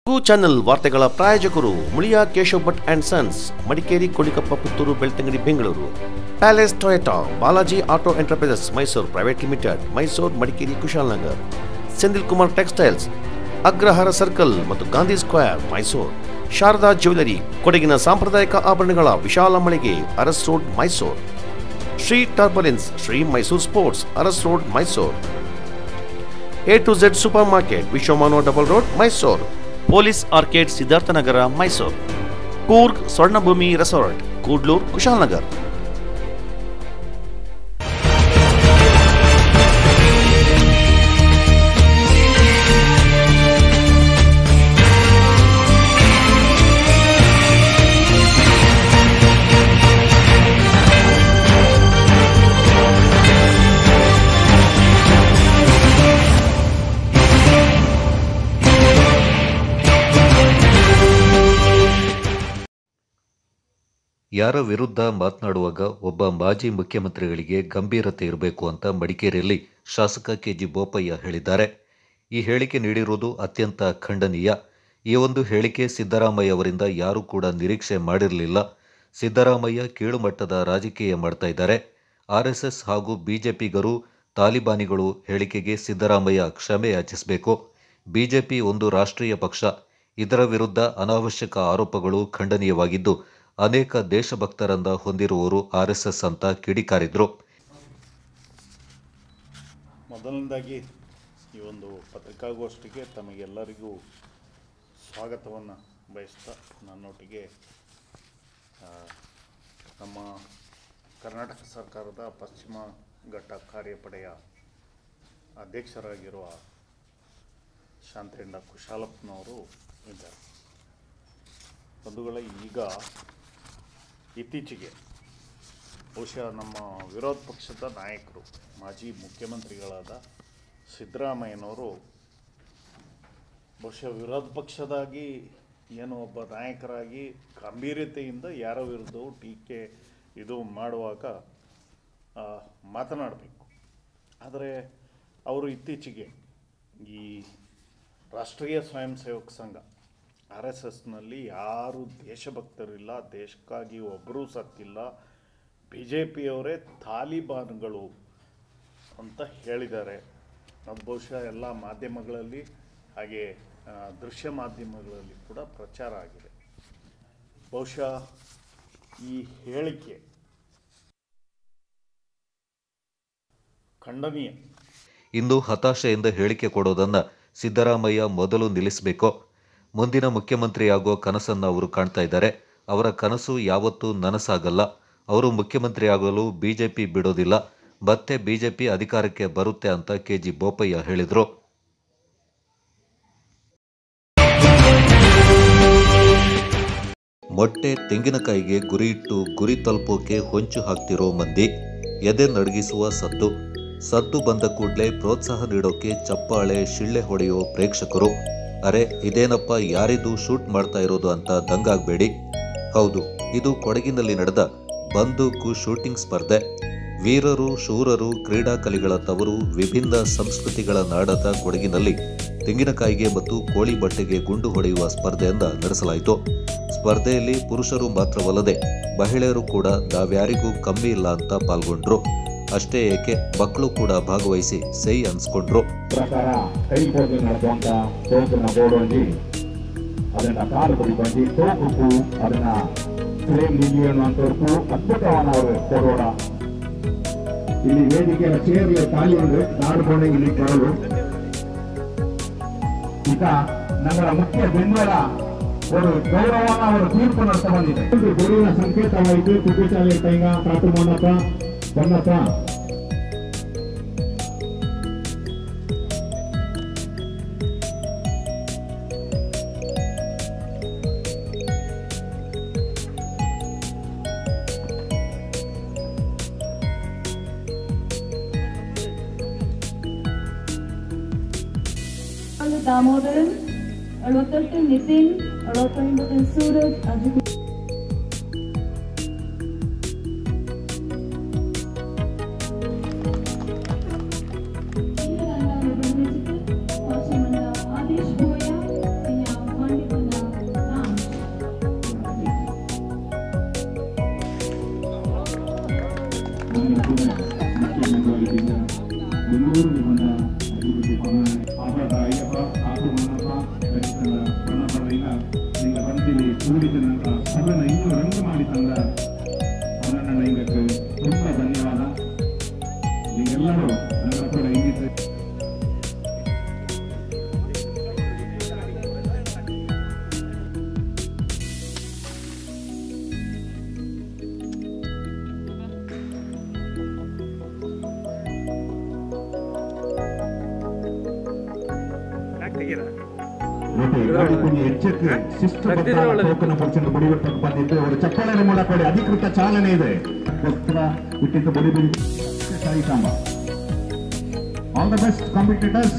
ಕು ಚಾನೆಲ್ ವಾರ್ತೆಗಳ ಪ್ರಾಯೋಜಕರು ಮುಳಿಯ ಕೇಶವ್ ಭಟ್ ಅಂಡ್ ಸನ್ಸ್ ಮಡಿಕೇರಿ ಕೊಳಿಕಪ್ಪ Puttur Belthangady Bengaluru palace Toyota Balaji auto enterprises Mysuru private limited Mysuru Madikeri Kushalnagar ಸೆಂದಿಲ್ Kumar textiles Agrahara circle ಮತ್ತು ಗಾಂಧಿ ಸ್ಕ್ವೇರ್ ಮೈಸೂರು ಶಾರದಾ ಜ್ಯುವೆಲರಿ ಕೊಡಗಿನ ಸಾಂಪ್ರದಾಯಿಕ ಆಭರಣಗಳ ವಿಶಾಲ ಮಳಿಗೆ Aras road Mysuru Shri turbulence Shri Mysuru sports Aras road Mysuru A to Z super market Vishwamanava double road Mysuru police arcade Siddharthanagara Mysuru Coorg Swarnabhoomi resort Kudlur Kushalnagar ಯಾರ ವಿರುದ್ಧ ಮಾತನಾಡುವಾಗ ಒಬ್ಬ ಮಾಜಿ ಮುಖ್ಯಮಂತ್ರಿಗಳಿಗೆ ಗಂಭೀರತೆ ಇರಬೇಕು ಅಂತ ಮಡಿಕೇರಿಯಲ್ಲಿ ಶಾಸಕ ಕೆಜಿ ಬೋಪಯ್ಯ ಹೇಳಿದ್ದಾರೆ ಈ ಹೇಳಿಕೆ ನೀಡಿರುವುದು ಅತ್ಯಂತ ಖಂಡನೀಯ ಈ ಒಂದು ಹೇಳಿಕೆ ಸಿದ್ದರಾಮಯ್ಯ ಅವರಿಂದ ಯಾರೂ ಕೂಡ ನಿರೀಕ್ಷೆ ಮಾಡಿರಲಿಲ್ಲ ಸಿದ್ದರಾಮಯ್ಯ ಕೀಳುಮಟ್ಟದ ರಾಜಕೀಯ ಮಾಡ್ತಾ ಇದ್ದಾರೆ ಆರ್ಎಸ್ಎಸ್ ಹಾಗೂ ಬಿಜೆಪಿಗರು ತಾಲಿಬಾನಿಗಳು ಹೇಳಿಕೆಗೆ ಸಿದ್ದರಾಮಯ್ಯ ಕ್ಷಮೆ ಯಾಚಿಸಬೇಕು ಬಿಜೆಪಿ ಒಂದು ರಾಷ್ಟ್ರೀಯ ಪಕ್ಷ ಇದರ ವಿರುದ್ಧ ಅನಾವಶ್ಯಕ ಆರೋಪಗಳು ಖಂಡನೀಯವಾಗಿದ್ದು ಅನೇಕ ದೇಶಭಕ್ತರನ್ನ ಹೊಂದಿರುವವರು ಆರ್ಎಸ್ಎಸ್ ಅಂತ ಕಿಡಿಕಾರಿದ್ರು ಮೊದಲನೇದಾಗಿ ಈ ಒಂದು ಪತ್ರಿಕಾಗೋಷ್ಠಿಗೆ ತಮಗೆಲ್ಲರಿಗೂ ಸ್ವಾಗತವನ್ನು ಬಯಸ್ತಾ ನನ್ನೊಟ್ಟಿಗೆ ಆ, ನಮ್ಮ ಕರ್ನಾಟಕ ಸರ್ಕಾರದ ಪಶ್ಚಿಮ ಘಟ್ಟ ಕಾರ್ಯಪಡೆಯ ಅಧ್ಯಕ್ಷರಾಗಿರುವ ಶಾಂತೇಂಡ ಕುಶಾಲಪ್ಪನವರು ಇದ್ದಾರೆ ಬಂಧುಗಳೇ ಈಗ ಇತ್ತೀಚೆಗೆ ಬಹುಶಃ ನಮ್ಮ ವಿರೋಧ ಪಕ್ಷದ ನಾಯಕರು ಮಾಜಿ ಮುಖ್ಯಮಂತ್ರಿಗಳಾದ ಸಿದ್ದರಾಮಯ್ಯನವರು ಬಹುಶಃ ವಿರೋಧ ಪಕ್ಷದಾಗಿ ಏನು ಒಬ್ಬ ನಾಯಕರಾಗಿ ಗಂಭೀರತೆಯಿಂದ ಯಾರ ವಿರುದ್ಧವೂ ಟೀಕೆ ಇದು ಮಾಡುವಾಗ ಆ, ಮಾತನಾಡಬೇಕು ಆದರೆ ಅವರು ಇತ್ತೀಚೆಗೆ ಈ ರಾಷ್ಟ್ರೀಯ ಸ್ವಯಂ ಸೇವಕ ಸಂಘ ಆರ್ ಎಸ್ ಎಸ್ನಲ್ಲಿ ಯಾರು ದೇಶಭಕ್ತರಿಲ್ಲ ದೇಶಕ್ಕಾಗಿ ಒಬ್ಬರೂ ಸತ್ತಿಲ್ಲ ಬಿ ಜೆ ಪಿಯವರೇ ತಾಲಿಬಾನ್ಗಳು ಅಂತ ಹೇಳಿದ್ದಾರೆ ಅದು ಬಹುಶಃ ಎಲ್ಲ ಮಾಧ್ಯಮಗಳಲ್ಲಿ ಹಾಗೆ ಆ, ದೃಶ್ಯ ಮಾಧ್ಯಮಗಳಲ್ಲಿ ಕೂಡ ಪ್ರಚಾರ ಆಗಿದೆ ಬಹುಶಃ ಈ ಹೇಳಿಕೆ ಖಂಡನೀಯ ಇಂದು ಹತಾಶೆಯಿಂದ ಹೇಳಿಕೆ ಕೊಡೋದನ್ನ ಸಿದ್ದರಾಮಯ್ಯ ಮೊದಲು ನಿಲ್ಲಿಸಬೇಕು ಮುಂದಿನ ಮುಖ್ಯಮಂತ್ರಿಯಾಗೋ ಕನಸನ್ನ ಅವರು ಕಾಣ್ತಾ ಇದ್ದಾರೆ ಅವರ ಕನಸು ಯಾವತ್ತೂ ನನಸಾಗಲ್ಲ ಅವರು ಮುಖ್ಯಮಂತ್ರಿ ಆಗಲು ಬಿಜೆಪಿ ಬಿಡೋದಿಲ್ಲ ಮತ್ತೆ ಬಿಜೆಪಿ ಅಧಿಕಾರಕ್ಕೆ ಬರುತ್ತೆ ಅಂತ ಕೆಜಿ ಬೋಪಯ್ಯ ಹೇಳಿದ್ರು ಮೊಟ್ಟೆ ತೆಂಗಿನಕಾಯಿಗೆ ಗುರಿಯಿಟ್ಟು ಗುರಿ ತಲುಪೋಕೆ ಹೊಂಚು ಹಾಕ್ತಿರೋ ಮಂದಿ ಎದೆ ನಡಗಿಸುವ ಸದ್ದು ಸದ್ದು ಬಂದ ಕೂಡಲೇ ಪ್ರೋತ್ಸಾಹ ನೀಡೋಕೆ ಚಪ್ಪಾಳೆ ಶಿಳ್ಳೆ ಹೊಡೆಯೋ ಪ್ರೇಕ್ಷಕರು ಅರೆ ಇದೇನಪ್ಪ ಯಾರಿದು ಶೂಟ್ ಮಾಡ್ತಾ ಇರೋದು ಅಂತ ದಂಗಾಗಬೇಡಿ ಹೌದು ಇದು ಕೊಡಗಿನಲ್ಲಿ ನಡೆದ ಬಂದೂಕು ಶೂಟಿಂಗ್ ಸ್ಪರ್ಧೆ ವೀರರು ಶೂರರು ಕ್ರೀಡಾಕಲಿಗಳ ತವರು ವಿಭಿನ್ನ ಸಂಸ್ಕೃತಿಗಳ ನಾಡದ ಕೊಡಗಿನಲ್ಲಿ ತೆಂಗಿನಕಾಯಿಗೆ ಮತ್ತು ಕೋಳಿ ಬಟ್ಟೆಗೆ ಗುಂಡು ಹೊಡೆಯುವ ಸ್ಪರ್ಧೆಯನ್ನ ನಡೆಸಲಾಯಿತು ಸ್ಪರ್ಧೆಯಲ್ಲಿ ಪುರುಷರು ಮಾತ್ರವಲ್ಲದೆ ಮಹಿಳೆಯರು ಕೂಡ ನಾವ್ಯಾರಿಗೂ ಕಮ್ಮಿ ಇಲ್ಲ ಅಂತ ಪಾಲ್ಗೊಂಡ್ರು ಅಷ್ಟೇ ಏಕೆ ಮಕ್ಕಳು ಕೂಡ ಭಾಗವಹಿಸಿ ಸೈ ಅನ್ಸ್ಕೊಂಡ್ರು ಪ್ರಕಾರ ಕೈಪೋದು ನಡೆಸುವಂತ ಸೋಂಕಿನ ಗೋಡೊಂದಿ ಅದನ್ನ ಕಾಲು ಬಡಿ ಬಂದು ಸೋಕು ಅದನ್ನ ಫ್ಲೇಮ್ ಲಿಲಿ ಅನ್ನುವಂಥವ್ರು ಅದ್ಭುತವಾದ ಅವರು ಕೊಡೋಣ ಇಲ್ಲಿ ವೇದಿಕೆಯ ಚೇರ್ಲೆ ತಾಲಿಯನ್ನು ನಾಡ್ಕೊಂಡು ಇಲ್ಲಿ ಬರಲು ಈಗ ನಗರ ಮುಖ್ಯ ಬೆಂಬಲ ಒಂದು ಗೌರವನ ಅವರು ತೀರ್ಪು ನಡೆಸ ಬಂದಿದೆ ಒಂದು ಗುರುವಿನ ಸಂಕೇತವಾಯಿತು ಕುಟುಂಬ ಕೈಗ ಕಾಟು ಮಣ್ಣಪ್ಪ ಬಣ್ಣಪ್ಪ ದಾಮೋದರನ್ ಅರವತ್ತೆಂಟು ನಿತಿನ್ ಅರವತ್ತೊಂಬತ್ತು ಸೂರಜ್ ಅಜಿತ್ ಆದೇಶ್ ಬೋಯ ಈಗ நீங்க பந்தியில் கூடியிருந்த சபனை இன்னும் ரெண்டு மாடி தந்த அவனಣ್ಣ எங்களுக்கு ತುಂಬ ಧನ್ಯವಾದ ನೀವೆಲ್ಲರೂ ನನ್ನ ಕೂಡ ಹಿಂಗಿದ್ರೆ ಮತ್ತೆ ಗಾಡಿಕೊಂಡು ಎಚ್ಚೆತ್ತು ಶಿಸ್ತುಬದ್ಧ ಟೋಕನ್ ಪರ್ಸೆಂಟ್ ಬಡಿವಟ್ಟಕ್ಕೆ ಬಂದಿದ್ದು ಅವರು ಚಪ್ಪಾಳೆ ಮೂಲಕ ಅಧಿಕೃತ ಚಾಲನೆ ಇದೆ ವಸ್ತ್ರ ಹುಟ್ಟಿದ್ದ ಬಡಿಬಿಡಿ ಸಾಯಿ ಸಾಂಬ ಆಲ್ ದ ಬೆಸ್ಟ್ ಕಾಂಪಿಟೇಟರ್ಸ್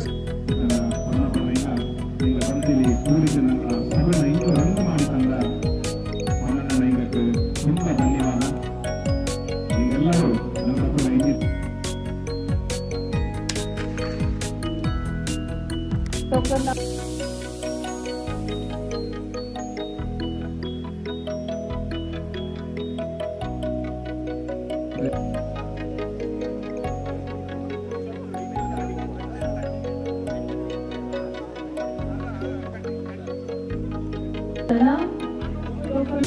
நீங்க பந்தியில் கூடியிருந்த சபனை இன்னும் ரெண்டு மாடி தந்த அவனಣ್ಣ எங்களுக்கு ತುಂಬ ಧನ್ಯವಾದ ನೀವೆಲ್ಲರೂ ನನ್ನ ಕೂಡ ಹಿಂಗಿದ್ರೆ Token number Token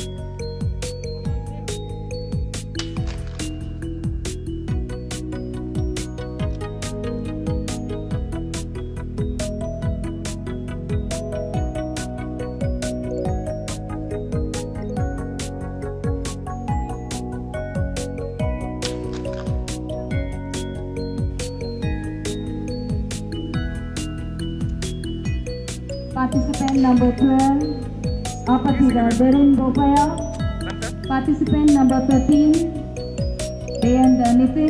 Participant number 12, Apatida Darin Bopaya. Participant number 13, Dayanda Nitin.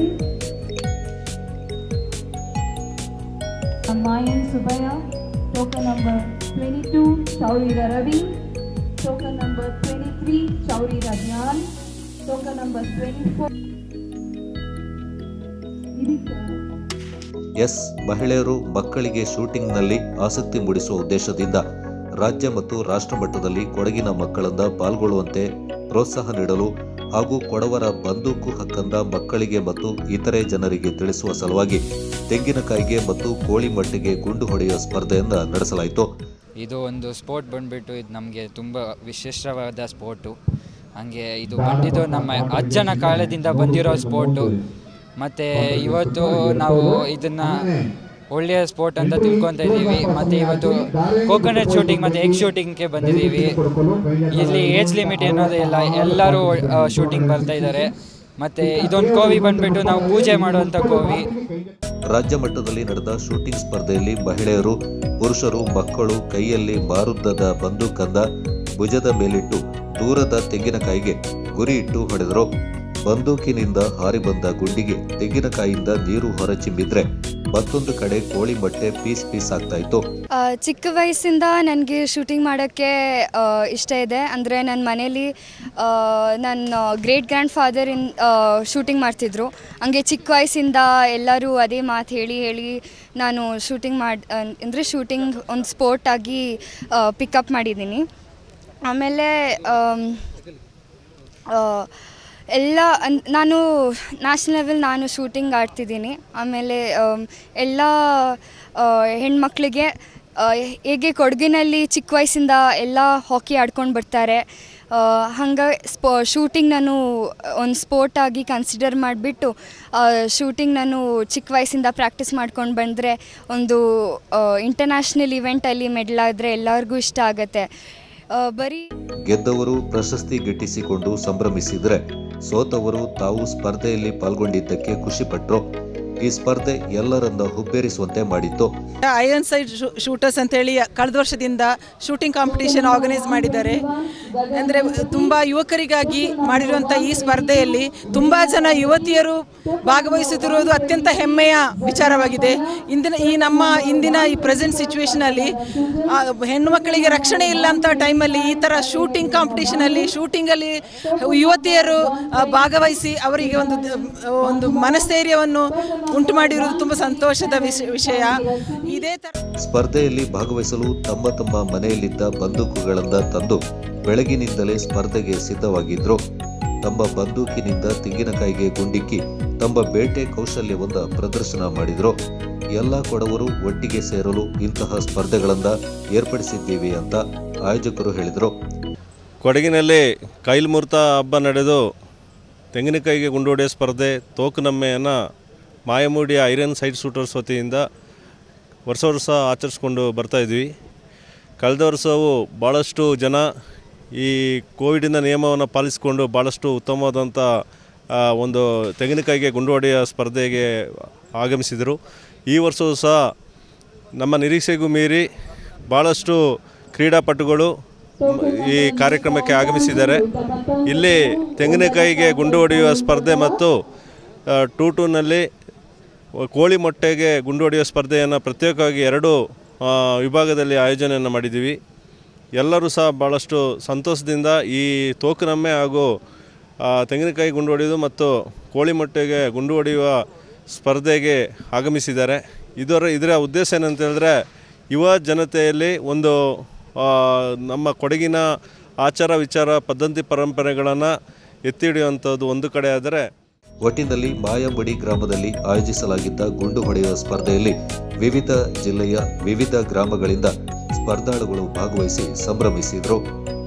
Mayan Subaya. Token number 22, Shaurira Ravi. Token number 23, Shaurira Jnan. Token number 24. ಇದಕ್ಕೆ ಎಸ್ ಮಹಿಳೆಯರು ಮಕ್ಕಳಿಗೆ ಶೂಟಿಂಗ್ನಲ್ಲಿ ಆಸಕ್ತಿ ಮೂಡಿಸುವ ಉದ್ದೇಶದಿಂದ ರಾಜ್ಯ ಮತ್ತು ರಾಷ್ಟ್ರ ಮಟ್ಟದಲ್ಲಿ ಕೊಡಗಿನ ಮಕ್ಕಳಿಂದ ಪಾಲ್ಗೊಳ್ಳುವಂತೆ ಪ್ರೋತ್ಸಾಹ ನೀಡಲು ಹಾಗೂ ಕೊಡವರ ಬಂದೂಕು ಹಕ್ಕಂದ ಮಕ್ಕಳಿಗೆ ಮತ್ತು ಇತರೆ ಜನರಿಗೆ ತಿಳಿಸುವ ಸಲುವಾಗಿ ತೆಂಗಿನಕಾಯಿಗೆ ಮತ್ತು ಕೋಳಿ ಮಟ್ಟಿಗೆ ಗುಂಡು ಹೊಡೆಯುವ ಸ್ಪರ್ಧೆಯನ್ನು ನಡೆಸಲಾಯಿತು ಇದು ಒಂದು ಸ್ಪೋರ್ಟ್ ಬಂದ್ಬಿಟ್ಟು ಇದು ನಮಗೆ ತುಂಬ ವಿಶೇಷವಾದ ಸ್ಪೋರ್ಟು ಹಂಗೆ ಇದು ಬಂದಿದ್ದು ನಮ್ಮ ಅಜ್ಜನ ಕಾಲದಿಂದ ಬಂದಿರೋ ಸ್ಪೋರ್ಟು ಮತ್ತು ಇವತ್ತು ನಾವು ಇದನ್ನು ಒಳ್ಳೆಯ ಸ್ಪೋರ್ಟ್ ಅಂತ ತಿಳ್ಕೊತಾ ಇದ್ದೀವಿ ಮತ್ತು ಇವತ್ತು ಕೋಕೋನಟ್ ಶೂಟಿಂಗ್ ಮತ್ತು ಎಗ್ ಶೂಟಿಂಗ್ಗೆ ಬಂದಿದ್ದೀವಿ ಇಲ್ಲಿ ಏಜ್ ಲಿಮಿಟ್ ಅನ್ನೋದು ಇಲ್ಲ ಎಲ್ಲರೂ ಶೂಟಿಂಗ್ ಬರ್ತಾ ಇದ್ದಾರೆ ಮತ್ತು ಇದೊಂದು ಕೋವಿ ಬಂದ್ಬಿಟ್ಟು ನಾವು ಪೂಜೆ ಮಾಡುವಂಥ ಕೋವಿ ರಾಜ್ಯ ಮಟ್ಟದಲ್ಲಿ ನಡೆದ ಶೂಟಿಂಗ್ ಸ್ಪರ್ಧೆಯಲ್ಲಿ ಮಹಿಳೆಯರು ಪುರುಷರು ಮಕ್ಕಳು ಕೈಯಲ್ಲಿ ಮಾರುದ್ದದ ಬಂದೂಕಂದ ಭುಜದ ಮೇಲಿಟ್ಟು ದೂರದ ತೆಂಗಿನಕಾಯಿಗೆ ಗುರಿ ಇಟ್ಟು ಹೊಡೆದರು ಬಂದೂಕಿನಿಂದ ಹಾರಿ ಬಂದ ಗುಂಡಿಗೆ ತೆಂಗಿನಕಾಯಿಯಿಂದ ನೀರು ಹೊರಚಿಮ್ಮಿದ್ರೆ ಮತ್ತೊಂದು ಕಡೆ ಕೋಳಿ ಮೊಟ್ಟೆ ಪೀಸ್ ಪೀಸ್ ಆಗ್ತಾ ಇತ್ತು ಆ, ಚಿಕ್ಕ ವಯಸ್ಸಿಂದ ನನಗೆ ಶೂಟಿಂಗ್ ಮಾಡೋಕ್ಕೆ ಆ, ಇಷ್ಟ ಇದೆ ಅಂದರೆ ನನ್ನ ಮನೇಲಿ ಆ, ನನ್ನ great grandfather in shooting ಮಾಡ್ತಿದ್ರು ಹಂಗೆ ಚಿಕ್ಕ ವಯಸ್ಸಿಂದ ಎಲ್ಲರೂ ಅದೇ ಮಾತು ಹೇಳಿ ಹೇಳಿ ನಾನು ಶೂಟಿಂಗ್ ಮಾಡಿ ಅಂದರೆ ಶೂಟಿಂಗ್ ಒಂದು ಸ್ಪೋರ್ಟ್ ಆಗಿ ಪಿಕಪ್ ಮಾಡಿದ್ದೀನಿ ಆಮೇಲೆ ಆಮ್, ಆ, ಎಲ್ಲ ಅನ್- ನಾನು ನ್ಯಾಷನಲ್ ಲೆವೆಲ್ ನಾನು ಶೂಟಿಂಗ್ ಆಡ್ತಿದ್ದೀನಿ ಆಮೇಲೆ ಆಮ್, ಎಲ್ಲ ಆ, ಹೆಣ್ಮಕ್ಳಿಗೆ ಆ, ಹೇಗೆ ಕೊಡಗಿನಲ್ಲಿ ಚಿಕ್ಕ ವಯಸ್ಸಿಂದ ಎಲ್ಲ ಹಾಕಿ ಆಡ್ಕೊಂಡು ಬರ್ತಾರೆ ಹಂಗೆ ಸ್ಪೋ ಶೂಟಿಂಗ್ ನಾನು ಒಂದು ಸ್ಪೋರ್ಟ್ ಆಗಿ ಕನ್ಸಿಡರ್ ಮಾಡಿಬಿಟ್ಟು ಶೂಟಿಂಗ್ ನಾನು ಚಿಕ್ಕ ವಯಸ್ಸಿಂದ ಪ್ರಾಕ್ಟೀಸ್ ಮಾಡ್ಕೊಂಡು ಬಂದರೆ ಒಂದು ಇಂಟರ್ನ್ಯಾಷನಲ್ ಇವೆಂಟಲ್ಲಿ ಮೆಡಲ್ ಆದರೆ ಎಲ್ಲರಿಗೂ ಇಷ್ಟ ಆಗುತ್ತೆ ಆ, ಬರೀ ಗೆದ್ದವರು ಪ್ರಶಸ್ತಿ ಗಿಟ್ಟಿಸಿಕೊಂಡು ಸಂಭ್ರಮಿಸಿದರೆ ಸೋತವರು ತಾವು ಸ್ಪರ್ಧೆಯಲ್ಲಿ ಪಾಲ್ಗೊಂಡಿದ್ದಕ್ಕೆ ಖುಷಿಪಟ್ರು ಈ ಸ್ಪರ್ಧೆ ಎಲ್ಲರನ್ನ ಹುಬ್ಬೇರಿಸುವಂತೆ ಮಾಡಿತ್ತು ಐರನ್ ಸೈಡ್ ಶೂಟರ್ಸ್ ಅಂತೇಳಿ ಕಳೆದ ವರ್ಷದಿಂದ ಶೂಟಿಂಗ್ ಕಾಂಪಿಟೇಷನ್ ಆರ್ಗನೈಸ್ ಮಾಡಿದ್ದಾರೆ ಅಂದರೆ ತುಂಬ ಯುವಕರಿಗಾಗಿ ಮಾಡಿರುವಂಥ ಈ ಸ್ಪರ್ಧೆಯಲ್ಲಿ ತುಂಬ ಜನ ಯುವತಿಯರು ಭಾಗವಹಿಸುತ್ತಿರುವುದು ಅತ್ಯಂತ ಹೆಮ್ಮೆಯ ವಿಚಾರವಾಗಿದೆ ಇಂದಿನ ಈ ನಮ್ಮ ಇಂದಿನ ಈ ಪ್ರೆಸೆಂಟ್ ಸಿಚುವೇಶನಲ್ಲಿ ಹೆಣ್ಣು ಮಕ್ಕಳಿಗೆ ರಕ್ಷಣೆ ಇಲ್ಲ ಅಂತ ಟೈಮಲ್ಲಿ ಈ ಥರ ಶೂಟಿಂಗ್ ಕಾಂಪಿಟೇಷನಲ್ಲಿ ಶೂಟಿಂಗಲ್ಲಿ ಯುವತಿಯರು ಆ, ಭಾಗವಹಿಸಿ ಅವರಿಗೆ ಒಂದು ಒಂದು ಮನಸ್ಥೈರ್ಯವನ್ನು ಉಂಟು ಮಾಡಿರುವುದು ತುಂಬ ಸಂತೋಷದ ವಿಷ- ವಿಷಯ ಇದೇ ಥರ ಸ್ಪರ್ಧೆಯಲ್ಲಿ ಭಾಗವಹಿಸಲು ತಮ್ಮ ತಮ್ಮ ಮನೆಯಲ್ಲಿದ್ದ ಬಂದೂಕುಗಳಿಂದ ತಂದು ಬೆಳಗಿನಿಂದಲೇ ಸ್ಪರ್ಧೆಗೆ ಸಿದ್ಧವಾಗಿದ್ರು ತಮ್ಮ ಬಂದೂಕಿನಿಂದ ತೆಂಗಿನಕಾಯಿಗೆ ಗುಂಡಿಕ್ಕಿ ತಮ್ಮ ಬೇಟೆ ಕೌಶಲ್ಯವನ್ನ ಪ್ರದರ್ಶನ ಮಾಡಿದ್ರು ಎಲ್ಲ ಕೊಡವರು ಒಟ್ಟಿಗೆ ಸೇರಲು ಇಂತಹ ಸ್ಪರ್ಧೆಗಳನ್ನು ಏರ್ಪಡಿಸಿದ್ದೀವಿ ಅಂತ ಆಯೋಜಕರು ಹೇಳಿದರು ಕೊಡಗಿನಲ್ಲಿ ಕೈಲ್ಮೂರ್ತ ಹಬ್ಬ ನಡೆದು ತೆಂಗಿನಕಾಯಿಗೆ ಗುಂಡು ಹೊಡೆಯೋ ಸ್ಪರ್ಧೆ ತೋಕುನಮ್ಮೆಯನ್ನು ಮಾಯಮೂಡಿಯ ಐರನ್ ಸೈಡ್ ಶೂಟರ್ಸ್ ವತಿಯಿಂದ ವರ್ಷ ವರ್ಷ ಆಚರಿಸ್ಕೊಂಡು ಬರ್ತಾಯಿದ್ವಿ ಕಳೆದ ವರ್ಷವು ಭಾಳಷ್ಟು ಜನ ಈ ಕೋವಿಡಿನ ನಿಯಮವನ್ನು ಪಾಲಿಸಿಕೊಂಡು ಭಾಳಷ್ಟು ಉತ್ತಮವಾದಂಥ ಆ, ಒಂದು ತೆಂಗಿನಕಾಯಿಗೆ ಗುಂಡು ಹೊಡೆಯೋ ಸ್ಪರ್ಧೆಗೆ ಆಗಮಿಸಿದರು ಈ ವರ್ಷವೂ ಸಹ ನಮ್ಮ ನಿರೀಕ್ಷೆಗೂ ಮೀರಿ ಭಾಳಷ್ಟು ಕ್ರೀಡಾಪಟುಗಳು ಈ ಕಾರ್ಯಕ್ರಮಕ್ಕೆ ಆಗಮಿಸಿದ್ದಾರೆ ಇಲ್ಲಿ ತೆಂಗಿನಕಾಯಿಗೆ ಗುಂಡು ಹೊಡೆಯುವ ಸ್ಪರ್ಧೆ ಮತ್ತು ಆ, ಟೂ ಟೂನಲ್ಲಿ ಕೋಳಿ ಮೊಟ್ಟೆಗೆ ಗುಂಡು ಹೊಡೆಯುವ ಸ್ಪರ್ಧೆಯನ್ನು ಪ್ರತ್ಯೇಕವಾಗಿ ಎರಡು ಆ, ವಿಭಾಗದಲ್ಲಿ ಆಯೋಜನೆಯನ್ನು ಮಾಡಿದ್ದೀವಿ ಎಲ್ಲರೂ ಸಹ ಭಾಳಷ್ಟು ಸಂತೋಷದಿಂದ ಈ ತೋಕನಮ್ಮೆ ಹಾಗೂ ಆ, ತೆಂಗಿನಕಾಯಿ ಗುಂಡು ಹೊಡೆಯುವುದು ಮತ್ತು ಕೋಳಿ ಮೊಟ್ಟೆಗೆ ಗುಂಡು ಹೊಡೆಯುವ ಸ್ಪರ್ಧೆಗೆ ಆಗಮಿಸಿದ್ದಾರೆ ಇದರ ಇದರ ಉದ್ದೇಶ ಏನಂತ ಹೇಳಿದ್ರೆ ಯುವ ಜನತೆಯಲ್ಲಿ ಒಂದು ಆ, ನಮ್ಮ ಕೊಡಗಿನ ಆಚಾರ ವಿಚಾರ ಪದ್ಧತಿ ಪರಂಪರೆಗಳನ್ನು ಎತ್ತಿ ಹಿಡಿಯುವಂಥದ್ದು ಒಂದು ಕಡೆ ಆದರೆ ಒಟ್ಟಿನಲ್ಲಿ ಮಾಯಂಬಡಿ ಗ್ರಾಮದಲ್ಲಿ ಆಯೋಜಿಸಲಾಗಿದ್ದ ಗುಂಡು ಹೊಡೆಯುವ ಸ್ಪರ್ಧೆಯಲ್ಲಿ ವಿವಿಧ ಜಿಲ್ಲೆಯ ವಿವಿಧ ಗ್ರಾಮಗಳಿಂದ ಸ್ಪರ್ಧಾಳುಗಳು ಭಾಗವಹಿಸಿ ಸಂಭ್ರಮಿಸಿದರು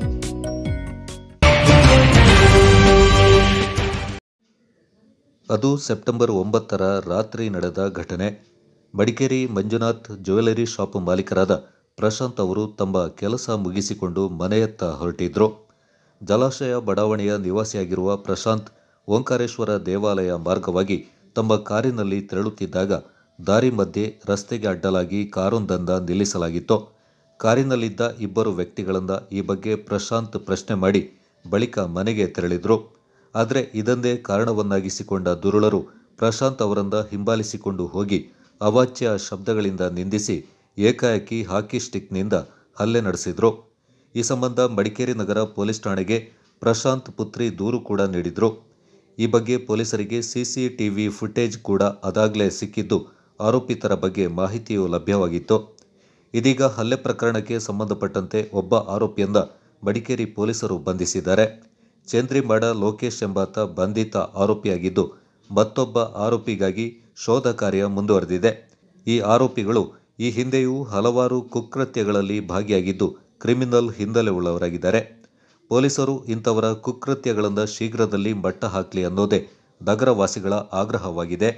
ಅದು ಸೆಪ್ಟೆಂಬರ್ ಒಂಬತ್ತರ ರಾತ್ರಿ ನಡೆದ ಘಟನೆ ಮಡಿಕೇರಿ ಮಂಜುನಾಥ್ ಜ್ಯುವೆಲರಿ ಶಾಪ್ ಮಾಲೀಕರಾದ ಪ್ರಶಾಂತ್ ಅವರು ತಮ್ಮ ಕೆಲಸ ಮುಗಿಸಿಕೊಂಡು ಮನೆಯತ್ತ ಹೊರಟಿದ್ರು ಜಲಾಶಯ ಬಡಾವಣೆಯ ನಿವಾಸಿಯಾಗಿರುವ ಪ್ರಶಾಂತ್ ಓಂಕಾರೇಶ್ವರ ದೇವಾಲಯ ಮಾರ್ಗವಾಗಿ ತಮ್ಮ ಕಾರಿನಲ್ಲಿ ತೆರಳುತ್ತಿದ್ದಾಗ ದಾರಿ ಮಧ್ಯೆ ರಸ್ತೆಗೆ ಅಡ್ಡಲಾಗಿ ಕಾರೊಂದನ್ನ ನಿಲ್ಲಿಸಲಾಗಿತ್ತು ಕಾರಿನಲ್ಲಿದ್ದ ಇಬ್ಬರು ವ್ಯಕ್ತಿಗಳಿಂದ ಈ ಬಗ್ಗೆ ಪ್ರಶಾಂತ್ ಪ್ರಶ್ನೆ ಮಾಡಿ ಬಳಿಕ ಮನೆಗೆ ತೆರಳಿದ್ರು ಆದರೆ ಇದನ್ನೇ ಕಾರಣವನ್ನಾಗಿಸಿಕೊಂಡ ದುರುಳರು ಪ್ರಶಾಂತ್ ಅವರನ್ನ ಹಿಂಬಾಲಿಸಿಕೊಂಡು ಹೋಗಿ ಅವಾಚ್ಯ ಶಬ್ದಗಳಿಂದ ನಿಂದಿಸಿ ಏಕಾಏಕಿ ಹಾಕಿ ಸ್ಟಿಕ್ನಿಂದ ಹಲ್ಲೆ ನಡೆಸಿದ್ರು ಈ ಸಂಬಂಧ ಮಡಿಕೇರಿ ನಗರ ಪೊಲೀಸ್ ಠಾಣೆಗೆ ಪ್ರಶಾಂತ್ ಪುತ್ರಿ ದೂರು ಕೂಡ ನೀಡಿದ್ರು ಈ ಬಗ್ಗೆ ಪೊಲೀಸರಿಗೆ ಸಿಸಿಟಿವಿ ಫುಟೇಜ್ ಕೂಡ ಅದಾಗಲೇ ಸಿಕ್ಕಿದ್ದು ಆರೋಪಿತರ ಬಗ್ಗೆ ಮಾಹಿತಿಯೂ ಲಭ್ಯವಾಗಿತ್ತು ಇದೀಗ ಹಲ್ಲೆ ಪ್ರಕರಣಕ್ಕೆ ಸಂಬಂಧಪಟ್ಟಂತೆ ಒಬ್ಬ ಆರೋಪಿಯನ್ನ ಮಡಿಕೇರಿ ಪೊಲೀಸರು ಬಂಧಿಸಿದ್ದಾರೆ ಚಂದ್ರಿಮಾಡ ಲೋಕೇಶ್ ಎಂಬಾತ ಬಂಧಿತ ಆರೋಪಿಯಾಗಿದ್ದು ಮತ್ತೊಬ್ಬ ಆರೋಪಿಗಾಗಿ ಶೋಧ ಕಾರ್ಯ ಮುಂದುವರೆದಿದೆ ಈ ಆರೋಪಿಗಳು ಈ ಹಿಂದೆಯೂ ಹಲವಾರು ಕುಕೃತ್ಯಗಳಲ್ಲಿ ಭಾಗಿಯಾಗಿದ್ದು ಕ್ರಿಮಿನಲ್ ಹಿನ್ನೆಲೆ ಉಳ್ಳವರಾಗಿದ್ದಾರೆ ಪೊಲೀಸರು ಇಂಥವರ ಕುಕೃತ್ಯಗಳನ್ನು ಶೀಘ್ರದಲ್ಲಿ ಮಟ್ಟ ಹಾಕಲಿ ಅನ್ನೋದೇ ನಗರವಾಸಿಗಳ ಆಗ್ರಹವಾಗಿದೆ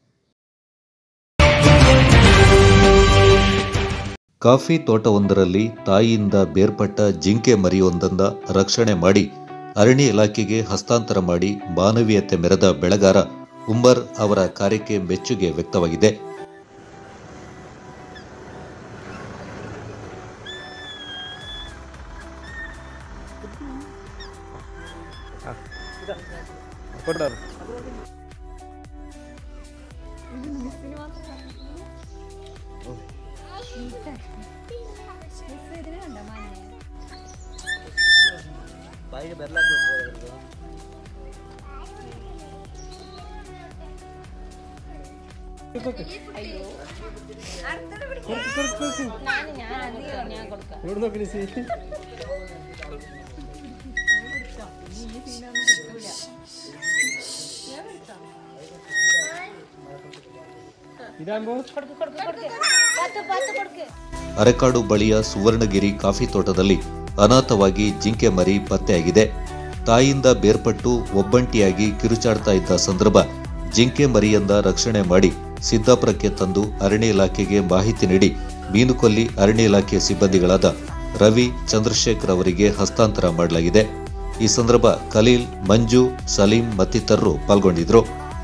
ಕಾಫಿ ತೋಟವೊಂದರಲ್ಲಿ ತಾಯಿಯಿಂದ ಬೇರ್ಪಟ್ಟ ಜಿಂಕೆ ಮರಿಯೊಂದನ್ನ ರಕ್ಷಣೆ ಮಾಡಿ ಅರಣ್ಯ ಇಲಾಖೆಗೆ ಹಸ್ತಾಂತರ ಮಾಡಿ ಮಾನವೀಯತೆ ಮೆರೆದ ಬೆಳೆಗಾರ ಉಮ್ಮರ್ ಅವರ ಕಾರ್ಯಕ್ಕೆ ಮೆಚ್ಚುಗೆ ವ್ಯಕ್ತವಾಗಿದೆ ಅರೆಕಾಡು ಬಳಿಯ ಸುವರ್ಣಗಿರಿ ಕಾಫಿ ತೋಟದಲ್ಲಿ ಅನಾಥವಾಗಿ ಜಿಂಕೆ ಮರಿ ಪತ್ತೆಯಾಗಿದೆ ತಾಯಿಯಿಂದ ಬೇರ್ಪಟ್ಟು ಒಬ್ಬಂಟಿಯಾಗಿ ಕಿರುಚಾಡ್ತಾ ಇದ್ದ ಸಂದರ್ಭ ಜಿಂಕೆ ಮರಿಯನ್ನ ರಕ್ಷಣೆ ಮಾಡಿ ಸಿದ್ದಾಪುರಕ್ಕೆ ತಂದು ಅರಣ್ಯ ಇಲಾಖೆಗೆ ಮಾಹಿತಿ ನೀಡಿ ಮೀನುಕೊಲ್ಲಿ ಅರಣ್ಯ ಇಲಾಖೆ ಸಿಬ್ಬಂದಿಗಳಾದ ರವಿ ಚಂದ್ರಶೇಖರ್ ಅವರಿಗೆ ಹಸ್ತಾಂತರ ಮಾಡಲಾಗಿದೆ ಈ ಸಂದರ್ಭ ಖಲೀಲ್ ಮಂಜು ಸಲೀಂ ಮತ್ತಿತರರು ಪಾಲ್ಗೊಂಡಿದ್ರು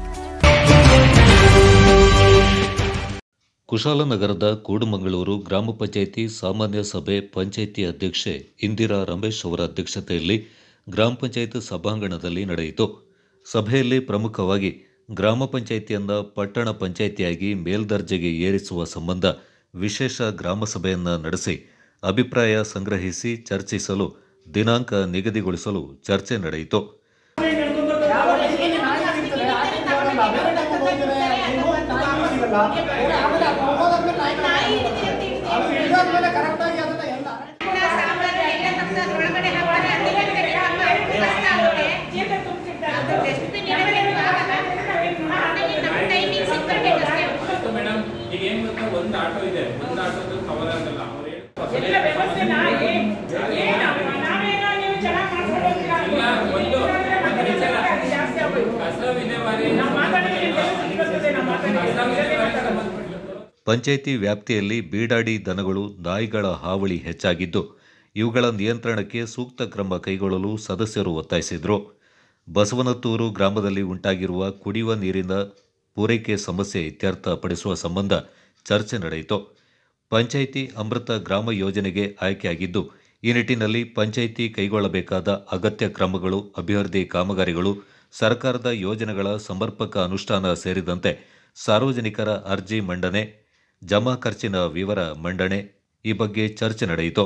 ಕುಶಾಲನಗರದ ಕೂಡುಮಂಗಳೂರು ಗ್ರಾಮ ಪಂಚಾಯಿತಿ ಸಾಮಾನ್ಯ ಸಭೆ ಪಂಚಾಯಿತಿ ಅಧ್ಯಕ್ಷೆ ಇಂದಿರಾ ರಮೇಶ್ ಅವರ ಅಧ್ಯಕ್ಷತೆಯಲ್ಲಿ ಗ್ರಾಮ ಪಂಚಾಯತ್ ಸಭಾಂಗಣದಲ್ಲಿ ನಡೆಯಿತು ಸಭೆಯಲ್ಲಿ ಪ್ರಮುಖವಾಗಿ ಗ್ರಾಮ ಪಂಚಾಯಿತಿಯನ್ನ ಪಟ್ಟಣ ಪಂಚಾಯಿತಿಯಾಗಿ ಮೇಲ್ದರ್ಜೆಗೆ ಏರಿಸುವ ಸಂಬಂಧ ವಿಶೇಷ ಗ್ರಾಮ ಸಭೆಯನ್ನ ನಡೆಸಿ ಅಭಿಪ್ರಾಯ ಸಂಗ್ರಹಿಸಿ ಚರ್ಚಿಸಲು ದಿನಾಂಕ ನಿಗದಿಗೊಳಿಸಲು ಚರ್ಚೆ ನಡೆಯಿತು ಮೇಡಮ್ ಈಗ ಏನ್ ಒಂದು ಆಟೋ ಇದೆ ಒಂದು ಆಟೋದಲ್ಲಿ ಕವರ್ ಆಗಲ್ಲ ಅವ್ರು ಎಲ್ಲ ವ್ಯವಸ್ಥೆನ ಏನ್- ಏನಪ್ಪ, ನಾವೇನೋ ನೀವು ಚೆನ್ನಾಗ್ ಮಾಡ್ಕೊಂಡು ಹೋಗ್ತೀರಾ? ಒಂದು ವಿಚಾರ ಜಾಸ್ತಿ ಆಗೋಯ್ತು. ಕಸ ವಿಲೇವಾರಿ ನಾವು ಮಾತಾಡಿದ್ರೆ ನಿಮ್ಗೆಲ್ಲ ಸಿಟ್ಟು ಬರ್ತದೆ, ನಾವು ಮಾತಾಡಿದ್ರೆ. ಇದನ್ನೇ ಮಾತಾಡೋದು. ಪಂಚಾಯಿತಿ ವ್ಯಾಪ್ತಿಯಲ್ಲಿ ಬೀಡಾಡಿ ದನಗಳು ನಾಯಿಗಳ ಹಾವಳಿ ಹೆಚ್ಚಾಗಿದ್ದು ಇವುಗಳ ನಿಯಂತ್ರಣಕ್ಕೆ ಸೂಕ್ತ ಕ್ರಮ ಕೈಗೊಳ್ಳಲು ಸದಸ್ಯರು ಒತ್ತಾಯಿಸಿದರು ಬಸವನತ್ತೂರು ಗ್ರಾಮದಲ್ಲಿ ಉಂಟಾಗಿರುವ ಕುಡಿಯುವ ನೀರಿನ ಪೂರೈಕೆ ಸಮಸ್ಯೆ ಇತ್ಯರ್ಥಪಡಿಸುವ ಸಂಬಂಧ ಚರ್ಚೆ ನಡೆಯಿತು ಪಂಚಾಯಿತಿ ಅಮೃತ ಗ್ರಾಮ ಯೋಜನೆಗೆ ಆಯ್ಕೆಯಾಗಿದ್ದು ಈ ನಿಟ್ಟಿನಲ್ಲಿ ಪಂಚಾಯಿತಿ ಕೈಗೊಳ್ಳಬೇಕಾದ ಅಗತ್ಯ ಕ್ರಮಗಳು ಅಭಿವೃದ್ಧಿ ಕಾಮಗಾರಿಗಳು ಸರ್ಕಾರದ ಯೋಜನೆಗಳ ಸಮರ್ಪಕ ಅನುಷ್ಠಾನ ಸೇರಿದಂತೆ ಸಾರ್ವಜನಿಕರ ಅರ್ಜಿ ಮಂಡನೆ ಜಮಾ ಖರ್ಚಿನ ವಿವರ ಮಂಡನೆ ಈ ಬಗ್ಗೆ ಚರ್ಚೆ ನಡೆಯಿತು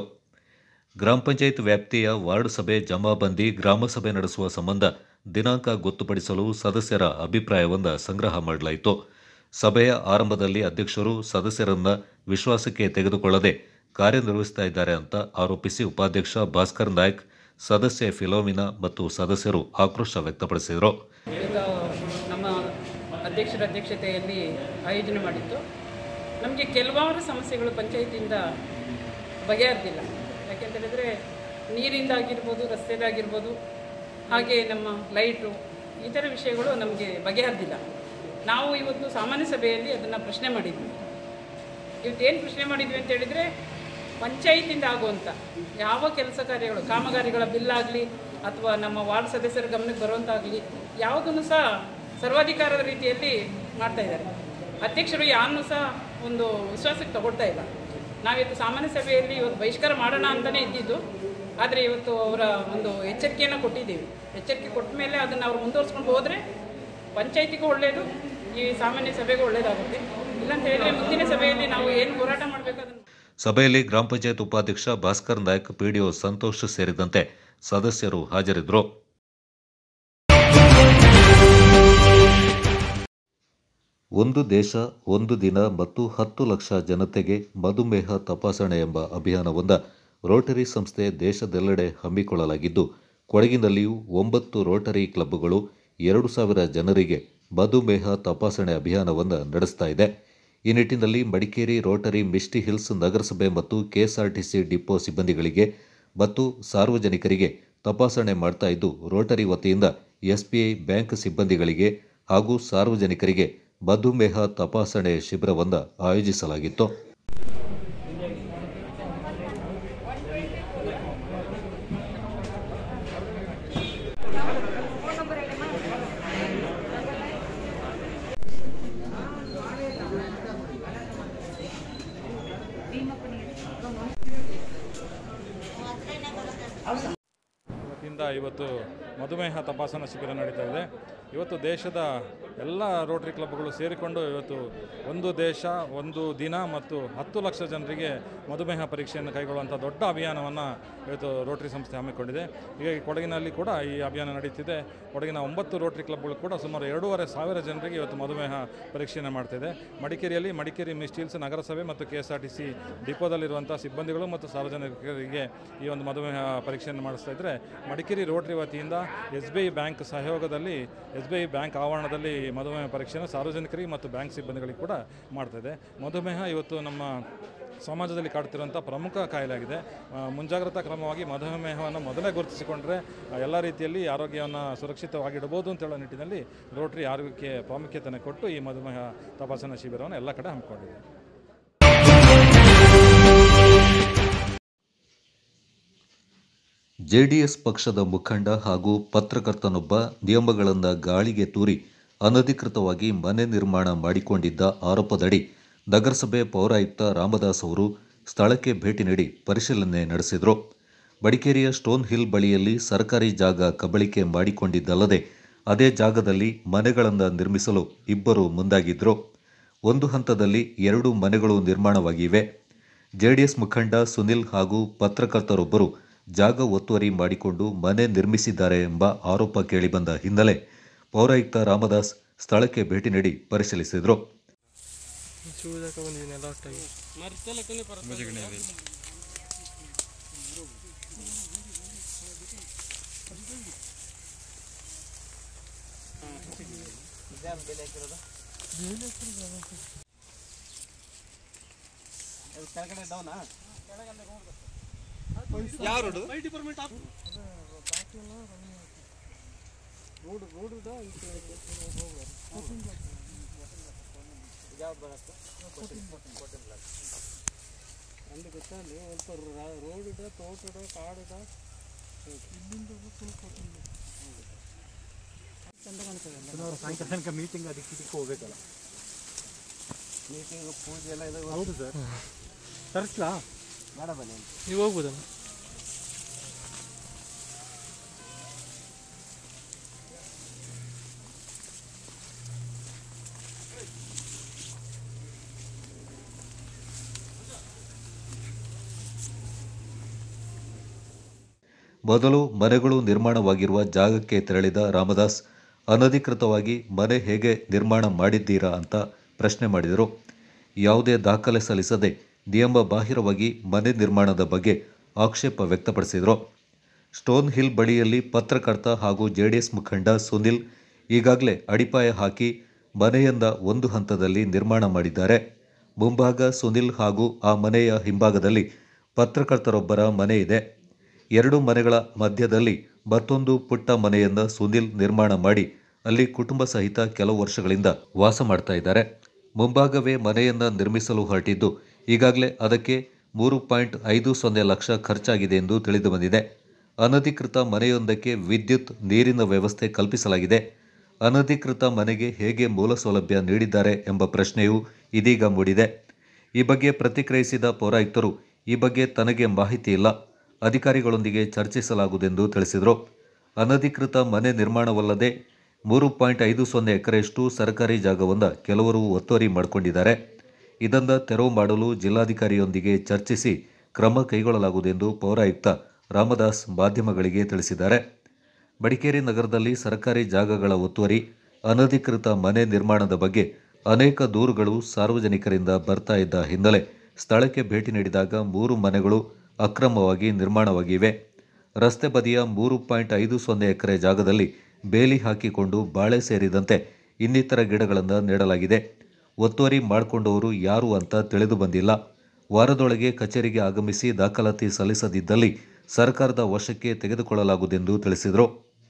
ಗ್ರಾಮ ಪಂಚಾಯತ್ ವ್ಯಾಪ್ತಿಯ ವಾರ್ಡ್ ಸಭೆ ಜಮಾಬಂದಿ ಗ್ರಾಮ ಸಭೆ ನಡೆಸುವ ಸಂಬಂಧ ದಿನಾಂಕ ಗೊತ್ತುಪಡಿಸಲು ಸದಸ್ಯರ ಅಭಿಪ್ರಾಯವನ್ನು ಸಂಗ್ರಹ ಮಾಡಲಾಯಿತು ಸಭೆಯ ಆರಂಭದಲ್ಲಿ ಅಧ್ಯಕ್ಷರು ಸದಸ್ಯರನ್ನ ವಿಶ್ವಾಸಕ್ಕೆ ತೆಗೆದುಕೊಳ್ಳದೆ ಕಾರ್ಯನಿರ್ವಹಿಸ್ತಾ ಇದ್ದಾರೆ ಅಂತ ಆರೋಪಿಸಿ ಉಪಾಧ್ಯಕ್ಷ ಭಾಸ್ಕರ್ ನಾಯ್ಕ್ ಸದಸ್ಯೆ ಫಿಲೋಮಿನಾ ಮತ್ತು ಸದಸ್ಯರು ಆಕ್ರೋಶ ವ್ಯಕ್ತಪಡಿಸಿದರು ಈಗ ನಮ್ಮ ಅಧ್ಯಕ್ಷರ ಅಧ್ಯಕ್ಷತೆಯಲ್ಲಿ ಆಯೋಜನೆ ಮಾಡಿತ್ತು ನಮಗೆ ಕೆಲವಾರು ಸಮಸ್ಯೆಗಳು ಪಂಚಾಯತಿಯಿಂದ ಬಗೆಹರಿದಿಲ್ಲ ಯಾಕೆಂತ ಹೇಳಿದರೆ ನೀರಿಂದ ಆಗಿರ್ಬೋದು ರಸ್ತೆದಾಗಿರ್ಬೋದು ಹಾಗೆ ನಮ್ಮ ಲೈಟು ಈ ಥರ ವಿಷಯಗಳು ನಮಗೆ ಬಗೆಹರಿದಿಲ್ಲ ನಾವು ಇವತ್ತು ಸಾಮಾನ್ಯ ಸಭೆಯಲ್ಲಿ ಅದನ್ನು ಪ್ರಶ್ನೆ ಮಾಡಿದ್ವಿ ಇವತ್ತೇನು ಪ್ರಶ್ನೆ ಮಾಡಿದ್ವಿ ಅಂತ ಹೇಳಿದರೆ ಪಂಚಾಯತಿಂದ ಆಗುವಂಥ ಯಾವ ಕೆಲಸ ಕಾರ್ಯಗಳು ಕಾಮಗಾರಿಗಳ ಬಿಲ್ ಆಗಲಿ ಅಥವಾ ನಮ್ಮ ವಾರ್ಡ್ ಸದಸ್ಯರ ಗಮನಕ್ಕೆ ಬರುವಂತಾಗಲಿ ಯಾವುದನ್ನು ಸಹ ಸರ್ವಾಧಿಕಾರದ ರೀತಿಯಲ್ಲಿ ಮಾಡ್ತಾ ಇದ್ದಾರೆ ಅಧ್ಯಕ್ಷರು ಯಾರನ್ನೂ ಸಹ ಒಂದು ವಿಶ್ವಾಸಕ್ಕೆ ತಗೊಳ್ತಾ ಇಲ್ಲ ನಾವಿವತ್ತು ಸಾಮಾನ್ಯ ಸಭೆಯಲ್ಲಿ ಇವತ್ತು ಬಹಿಷ್ಕಾರ ಮಾಡೋಣ ಅಂತಲೇ ಇದ್ದಿದ್ದು ಆದರೆ ಇವತ್ತು ಅವರ ಒಂದು ಎಚ್ಚರಿಕೆಯನ್ನು ಕೊಟ್ಟಿದ್ದೀವಿ ಎಚ್ಚರಿಕೆ ಕೊಟ್ಟ ಮೇಲೆ ಅದನ್ನು ಅವ್ರು ಮುಂದುವರ್ಸ್ಕೊಂಡು ಹೋದರೆ ಪಂಚಾಯತಿಗೂ ಒಳ್ಳೆಯದು ಈ ಸಾಮಾನ್ಯ ಸಭೆಗೂ ಒಳ್ಳೆಯದಾಗುತ್ತೆ ಇಲ್ಲಂತ ಹೇಳಿದ್ರೆ ಮುಂದಿನ ಸಭೆಯಲ್ಲಿ ನಾವು ಏನು ಹೋರಾಟ ಮಾಡಬೇಕು ಅದನ್ನು ಸಭೆಯಲ್ಲಿ ಗ್ರಾಮ ಪಂಚಾಯತ್ ಉಪಾಧ್ಯಕ್ಷ ಭಾಸ್ಕರ್ ನಾಯ್ಕ್ ಪಿಡಿಒ ಸಂತೋಷ್ ಸೇರಿದಂತೆ ಸದಸ್ಯರು ಹಾಜರಿದ್ದರು ಒಂದು ದೇಶ ಒಂದು ದಿನ ಮತ್ತು ಹತ್ತು ಲಕ್ಷ ಜನತೆಗೆ ಮಧುಮೇಹ ತಪಾಸಣೆ ಎಂಬ ಅಭಿಯಾನವೊಂದ ರೋಟರಿ ಸಂಸ್ಥೆ ದೇಶದೆಲ್ಲೆಡೆ ಹಮ್ಮಿಕೊಳ್ಳಲಾಗಿದ್ದು ಕೊಡಗಿನಲ್ಲಿಯೂ ಒಂಬತ್ತು ರೋಟರಿ ಕ್ಲಬ್ಗಳು ಎರಡು ಸಾವಿರ ಜನರಿಗೆ ಮಧುಮೇಹ ತಪಾಸಣೆ ಅಭಿಯಾನವನ್ನು ನಡೆಸ್ತಾ ಇದೆ ಈ ನಿಟ್ಟಿನಲ್ಲಿ ಮಡಿಕೇರಿ ರೋಟರಿ ಮಿಸ್ಟಿ ಹಿಲ್ಸ್ ನಗರಸಭೆ ಮತ್ತು ಕೆಎಸ್ಆರ್ಟಿಸಿ ಡಿಪೋ ಸಿಬ್ಬಂದಿಗಳಿಗೆ ಮತ್ತು ಸಾರ್ವಜನಿಕರಿಗೆ ತಪಾಸಣೆ ಮಾಡ್ತಾ ಇದ್ದು ರೋಟರಿ ವತಿಯಿಂದ ಎಸ್ಬಿಐ ಬ್ಯಾಂಕ್ ಸಿಬ್ಬಂದಿಗಳಿಗೆ ಹಾಗೂ ಸಾರ್ವಜನಿಕರಿಗೆ ಮಧುಮೇಹ ತಪಾಸಣೆ ಶಿಬಿರವನ್ನು ಆಯೋಜಿಸಲಾಗಿತ್ತು ವತಿಯಿಂದ ಇವತ್ತು ಮಧುಮೇಹ ತಪಾಸಣಾ ಶಿಬಿರ ನಡೀತಾ ಇದೆ ಇವತ್ತು ದೇಶದ ಎಲ್ಲ ರೋಟರಿ ಕ್ಲಬ್ಗಳು ಸೇರಿಕೊಂಡು ಇವತ್ತು ಒಂದು ದೇಶ ಒಂದು ದಿನ ಮತ್ತು ಹತ್ತು ಲಕ್ಷ ಜನರಿಗೆ ಮಧುಮೇಹ ಪರೀಕ್ಷೆಯನ್ನು ಕೈಗೊಳ್ಳುವಂಥ ದೊಡ್ಡ ಅಭಿಯಾನವನ್ನು ಇವತ್ತು ರೋಟರಿ ಸಂಸ್ಥೆ ಹಮ್ಮಿಕೊಂಡಿದೆ ಈಗ ಈ ಕೊಡಗಿನಲ್ಲಿ ಕೂಡ ಈ ಅಭಿಯಾನ ನಡೀತಿದೆ ಕೊಡಗಿನ ಒಂಬತ್ತು ರೋಟರಿ ಕ್ಲಬ್ಗಳು ಕೂಡ ಸುಮಾರು ಎರಡೂವರೆ ಸಾವಿರ ಜನರಿಗೆ ಇವತ್ತು ಮಧುಮೇಹ ಪರೀಕ್ಷೆಯನ್ನು ಮಾಡ್ತಿದೆ ಮಡಿಕೇರಿಯಲ್ಲಿ ಮಡಿಕೇರಿ ಮಿಸ್ಟೀಲ್ಸ್ ನಗರಸಭೆ ಮತ್ತು K S R T C ಡಿಪೋದಲ್ಲಿರುವಂಥ ಸಿಬ್ಬಂದಿಗಳು ಮತ್ತು ಸಾರ್ವಜನಿಕರಿಗೆ ಈ ಒಂದು ಮಧುಮೇಹ ಪರೀಕ್ಷೆಯನ್ನು ಮಾಡಿಸ್ತಾ ಇದ್ದರೆ ಮಡಿಕೇರಿ ರೋಟರಿ ವತಿಯಿಂದ ಎಸ್ ಬಿ ಐ ಬ್ಯಾಂಕ್ ಸಹಯೋಗದಲ್ಲಿ ಎಸ್ ಬಿ ಐ ಬ್ಯಾಂಕ್ ಆವರಣದಲ್ಲಿ ಈ ಮಧುಮೇಹ ಪರೀಕ್ಷೆಯನ್ನು ಸಾರ್ವಜನಿಕರಿಗೆ ಮತ್ತು ಬ್ಯಾಂಕ್ ಸಿಬ್ಬಂದಿಗಳಿಗೆ ಕೂಡ ಮಾಡ್ತಾಯಿದೆ ಮಧುಮೇಹ ಇವತ್ತು ನಮ್ಮ ಸಮಾಜದಲ್ಲಿ ಕಾಡ್ತಿರುವಂಥ ಪ್ರಮುಖ ಕಾಯಿಲೆ ಆಗಿದೆ ಆ, ಮುಂಜಾಗ್ರತಾ ಕ್ರಮವಾಗಿ ಮಧುಮೇಹವನ್ನು ಮೊದಲೇ ಗುರುತಿಸಿಕೊಂಡ್ರೆ ಆ, ಎಲ್ಲ ರೀತಿಯಲ್ಲಿ ಆರೋಗ್ಯವನ್ನು ಸುರಕ್ಷಿತವಾಗಿಡಬಹುದು ಅಂತ ಹೇಳೋ ನಿಟ್ಟಿನಲ್ಲಿ ರೋಟರಿ ಆರೋಗ್ಯಕ್ಕೆ ಪ್ರಾಮುಖ್ಯತೆಯನ್ನು ಕೊಟ್ಟು ಈ ಮಧುಮೇಹ ತಪಾಸಣಾ ಶಿಬಿರವನ್ನು ಎಲ್ಲ ಕಡೆ ಹಮ್ಮಿಕೊಂಡಿದೆ ಜೆಡಿಎಸ್ ಪಕ್ಷದ ಮುಖಂಡ ಹಾಗೂ ಪತ್ರಕರ್ತನೊಬ್ಬ ನಿಯಮಗಳನ್ನು ಗಾಳಿಗೆ ತೂರಿ ಅನಧಿಕೃತವಾಗಿ ಮನೆ ನಿರ್ಮಾಣ ಮಾಡಿಕೊಂಡಿದ್ದ ಆರೋಪದಡಿ ನಗರಸಭೆ ಪೌರಾಯುಕ್ತ ರಾಮದಾಸ್ ಅವರು ಸ್ಥಳಕ್ಕೆ ಭೇಟಿ ನೀಡಿ ಪರಿಶೀಲನೆ ನಡೆಸಿದರು ಬಡಿಕೇರಿಯ ಸ್ಟೋನ್ ಹಿಲ್ ಬಳಿಯಲ್ಲಿ ಸರ್ಕಾರಿ ಜಾಗ ಕಬಳಿಕೆ ಮಾಡಿಕೊಂಡಿದ್ದಲ್ಲದೆ ಅದೇ ಜಾಗದಲ್ಲಿ ಮನೆಗಳನ್ನು ನಿರ್ಮಿಸಲು ಇಬ್ಬರು ಮುಂದಾಗಿದ್ದರು ಒಂದು ಹಂತದಲ್ಲಿ ಎರಡು ಮನೆಗಳು ನಿರ್ಮಾಣವಾಗಿವೆ ಜೆಡಿಎಸ್ ಮುಖಂಡ ಸುನಿಲ್ ಹಾಗೂ ಪತ್ರಕರ್ತರೊಬ್ಬರು ಜಾಗ ಒತ್ತುವರಿ ಮಾಡಿಕೊಂಡು ಮನೆ ನಿರ್ಮಿಸಿದ್ದಾರೆ ಎಂಬ ಆರೋಪ ಕೇಳಿಬಂದ ಹಿನ್ನೆಲೆ ಪೌರಾಯುಕ್ತ ರಾಮದಾಸ್ ಸ್ಥಳಕ್ಕೆ ಭೇಟಿ ನೀಡಿ ಪರಿಶೀಲಿಸಿದರು ಕೆಳಗಡೆ ಡೌನಾ ಯಾವ ರೋಡು ರೋಡ್ ರೋಡ್ ಯಾವ್ದು ಬರುತ್ತೆ ಅಲ್ಲಿ ಗೊತ್ತಾ ಅಲ್ಲಿ ಒಂದು ರೋಡ್ ಇದೆ ತೋಟ ಇದೆ ಕಾಡು ಇದೆ ಇಲ್ಲಿಂದ ಫುಲ್ ಕೊಟ್ಟಿಲ್ಲ ಚಂದ ಕಾಣ್ತದೆ ಸಾಯಂಕಾಲ ತನಕ ಮೀಟಿಂಗ್ ಅದಕ್ಕೆ ಇದಕ್ಕೆ ಹೋಗ್ಬೇಕಲ್ಲ ಮೀಟಿಂಗ್ ಪೂಜೆ ಎಲ್ಲ ಇದೆ ಹೌದು ಸರ್ ತರಿಸ್ಲಾ ಬೇಡ ಬನ್ನಿ ನೀವು ಹೋಗ್ಬೋದಲ್ಲ ಮೊದಲು ಮನೆಗಳು ನಿರ್ಮಾಣವಾಗಿರುವ ಜಾಗಕ್ಕೆ ತೆರಳಿದ ರಾಮದಾಸ್ ಅನಧಿಕೃತವಾಗಿ ಮನೆ ಹೇಗೆ ನಿರ್ಮಾಣ ಮಾಡಿದ್ದೀರಾ ಅಂತ ಪ್ರಶ್ನೆ ಮಾಡಿದರು ಯಾವುದೇ ದಾಖಲೆ ಸಲ್ಲಿಸದೆ ನಿಯಮ ಬಾಹಿರವಾಗಿ ಮನೆ ನಿರ್ಮಾಣದ ಬಗ್ಗೆ ಆಕ್ಷೇಪ ವ್ಯಕ್ತಪಡಿಸಿದರು ಸ್ಟೋನ್ ಹಿಲ್ ಬಳಿಯಲ್ಲಿ ಪತ್ರಕರ್ತ ಹಾಗೂ ಜೆಡಿಎಸ್ ಮುಖಂಡ ಸುನಿಲ್ ಈಗಾಗಲೇ ಅಡಿಪಾಯ ಹಾಕಿ ಮನೆಯನ್ನ ಒಂದು ಹಂತದಲ್ಲಿ ನಿರ್ಮಾಣ ಮಾಡಿದ್ದಾರೆ ಮುಂಭಾಗ ಸುನಿಲ್ ಹಾಗೂ ಆ ಮನೆಯ ಹಿಂಭಾಗದಲ್ಲಿ ಪತ್ರಕರ್ತರೊಬ್ಬರ ಮನೆ ಇದೆ ಎರಡು ಮನೆಗಳ ಮಧ್ಯದಲ್ಲಿ ಮತ್ತೊಂದು ಪುಟ್ಟ ಮನೆಯನ್ನ ಸುನಿಲ್ ನಿರ್ಮಾಣ ಮಾಡಿ ಅಲ್ಲಿ ಕುಟುಂಬ ಸಹಿತ ಕೆಲವು ವರ್ಷಗಳಿಂದ ವಾಸ ಮಾಡ್ತಾ ಇದ್ದಾರೆ ಮುಂಭಾಗವೇ ಮನೆಯನ್ನ ನಿರ್ಮಿಸಲು ಹೊರಟಿದ್ದು ಈಗಾಗಲೇ ಅದಕ್ಕೆ ಮೂರು ಪಾಯಿಂಟ್ ಐದು ಸೊನ್ನೆ ಲಕ್ಷ ಖರ್ಚಾಗಿದೆ ಎಂದು ತಿಳಿದು ಬಂದಿದೆ ಅನಧಿಕೃತ ಮನೆಯೊಂದಕ್ಕೆ ವಿದ್ಯುತ್ ನೀರಿನ ವ್ಯವಸ್ಥೆ ಕಲ್ಪಿಸಲಾಗಿದೆ ಅನಧಿಕೃತ ಮನೆಗೆ ಹೇಗೆ ಮೂಲ ಸೌಲಭ್ಯ ನೀಡಿದ್ದಾರೆ ಎಂಬ ಪ್ರಶ್ನೆಯೂ ಇದೀಗ ಮೂಡಿದೆ ಈ ಬಗ್ಗೆ ಪ್ರತಿಕ್ರಿಯಿಸಿದ ಪೌರಾಯುಕ್ತರು ಈ ಬಗ್ಗೆ ತನಗೆ ಮಾಹಿತಿ ಇಲ್ಲ ಅಧಿಕಾರಿಗಳೊಂದಿಗೆ ಚರ್ಚಿಸಲಾಗುವುದೆಂದು ತಿಳಿಸಿದರು ಅನಧಿಕೃತ ಮನೆ ನಿರ್ಮಾಣವಲ್ಲದೆ ಮೂರು ಪಾಯಿಂಟ್ ಐದು ಸೊನ್ನೆ ಎಕರೆಯಷ್ಟು ಸರ್ಕಾರಿ ಜಾಗವನ್ನ ಕೆಲವರು ಒತ್ತುವರಿ ಮಾಡಿಕೊಂಡಿದ್ದಾರೆ ಇದನ್ನ ತೆರವು ಮಾಡಲು ಜಿಲ್ಲಾಧಿಕಾರಿಯೊಂದಿಗೆ ಚರ್ಚಿಸಿ ಕ್ರಮ ಕೈಗೊಳ್ಳಲಾಗುವುದೆಂದು ಪೌರಾಯುಕ್ತ ರಾಮದಾಸ್ ಮಾಧ್ಯಮಗಳಿಗೆ ತಿಳಿಸಿದ್ದಾರೆ ಮಡಿಕೇರಿ ನಗರದಲ್ಲಿ ಸರ್ಕಾರಿ ಜಾಗಗಳ ಒತ್ತುವರಿ ಅನಧಿಕೃತ ಮನೆ ನಿರ್ಮಾಣದ ಬಗ್ಗೆ ಅನೇಕ ದೂರುಗಳು ಸಾರ್ವಜನಿಕರಿಂದ ಬರ್ತಾ ಇದ್ದ ಹಿನ್ನೆಲೆ ಸ್ಥಳಕ್ಕೆ ಭೇಟಿ ನೀಡಿದಾಗ ಮೂರು ಮನೆಗಳು ಅಕ್ರಮವಾಗಿ ನಿರ್ಮಾಣವಾಗಿವೆ ರಸ್ತೆ ಬದಿಯ ಮೂರು ಪಾಯಿಂಟ್ ಐದು ಸೊನ್ನೆ ಎಕರೆ ಜಾಗದಲ್ಲಿ ಬೇಲಿ ಹಾಕಿಕೊಂಡು ಬಾಳೆ ಸೇರಿದಂತೆ ಇನ್ನಿತರ ಗಿಡಗಳನ್ನು ನೆಡಲಾಗಿದೆ ಒತ್ತುವರಿ ಮಾಡಿಕೊಂಡವರು ಯಾರು ಅಂತ ತಿಳಿದು ಬಂದಿಲ್ಲ ವಾರದೊಳಗೆ ಕಚೇರಿಗೆ ಆಗಮಿಸಿ ದಾಖಲಾತಿ ಸಲ್ಲಿಸದಿದ್ದಲ್ಲಿ ಸರ್ಕಾರದ ವಶಕ್ಕೆ ತೆಗೆದುಕೊಳ್ಳಲಾಗುವುದೆಂದು ತಿಳಿಸಿದರು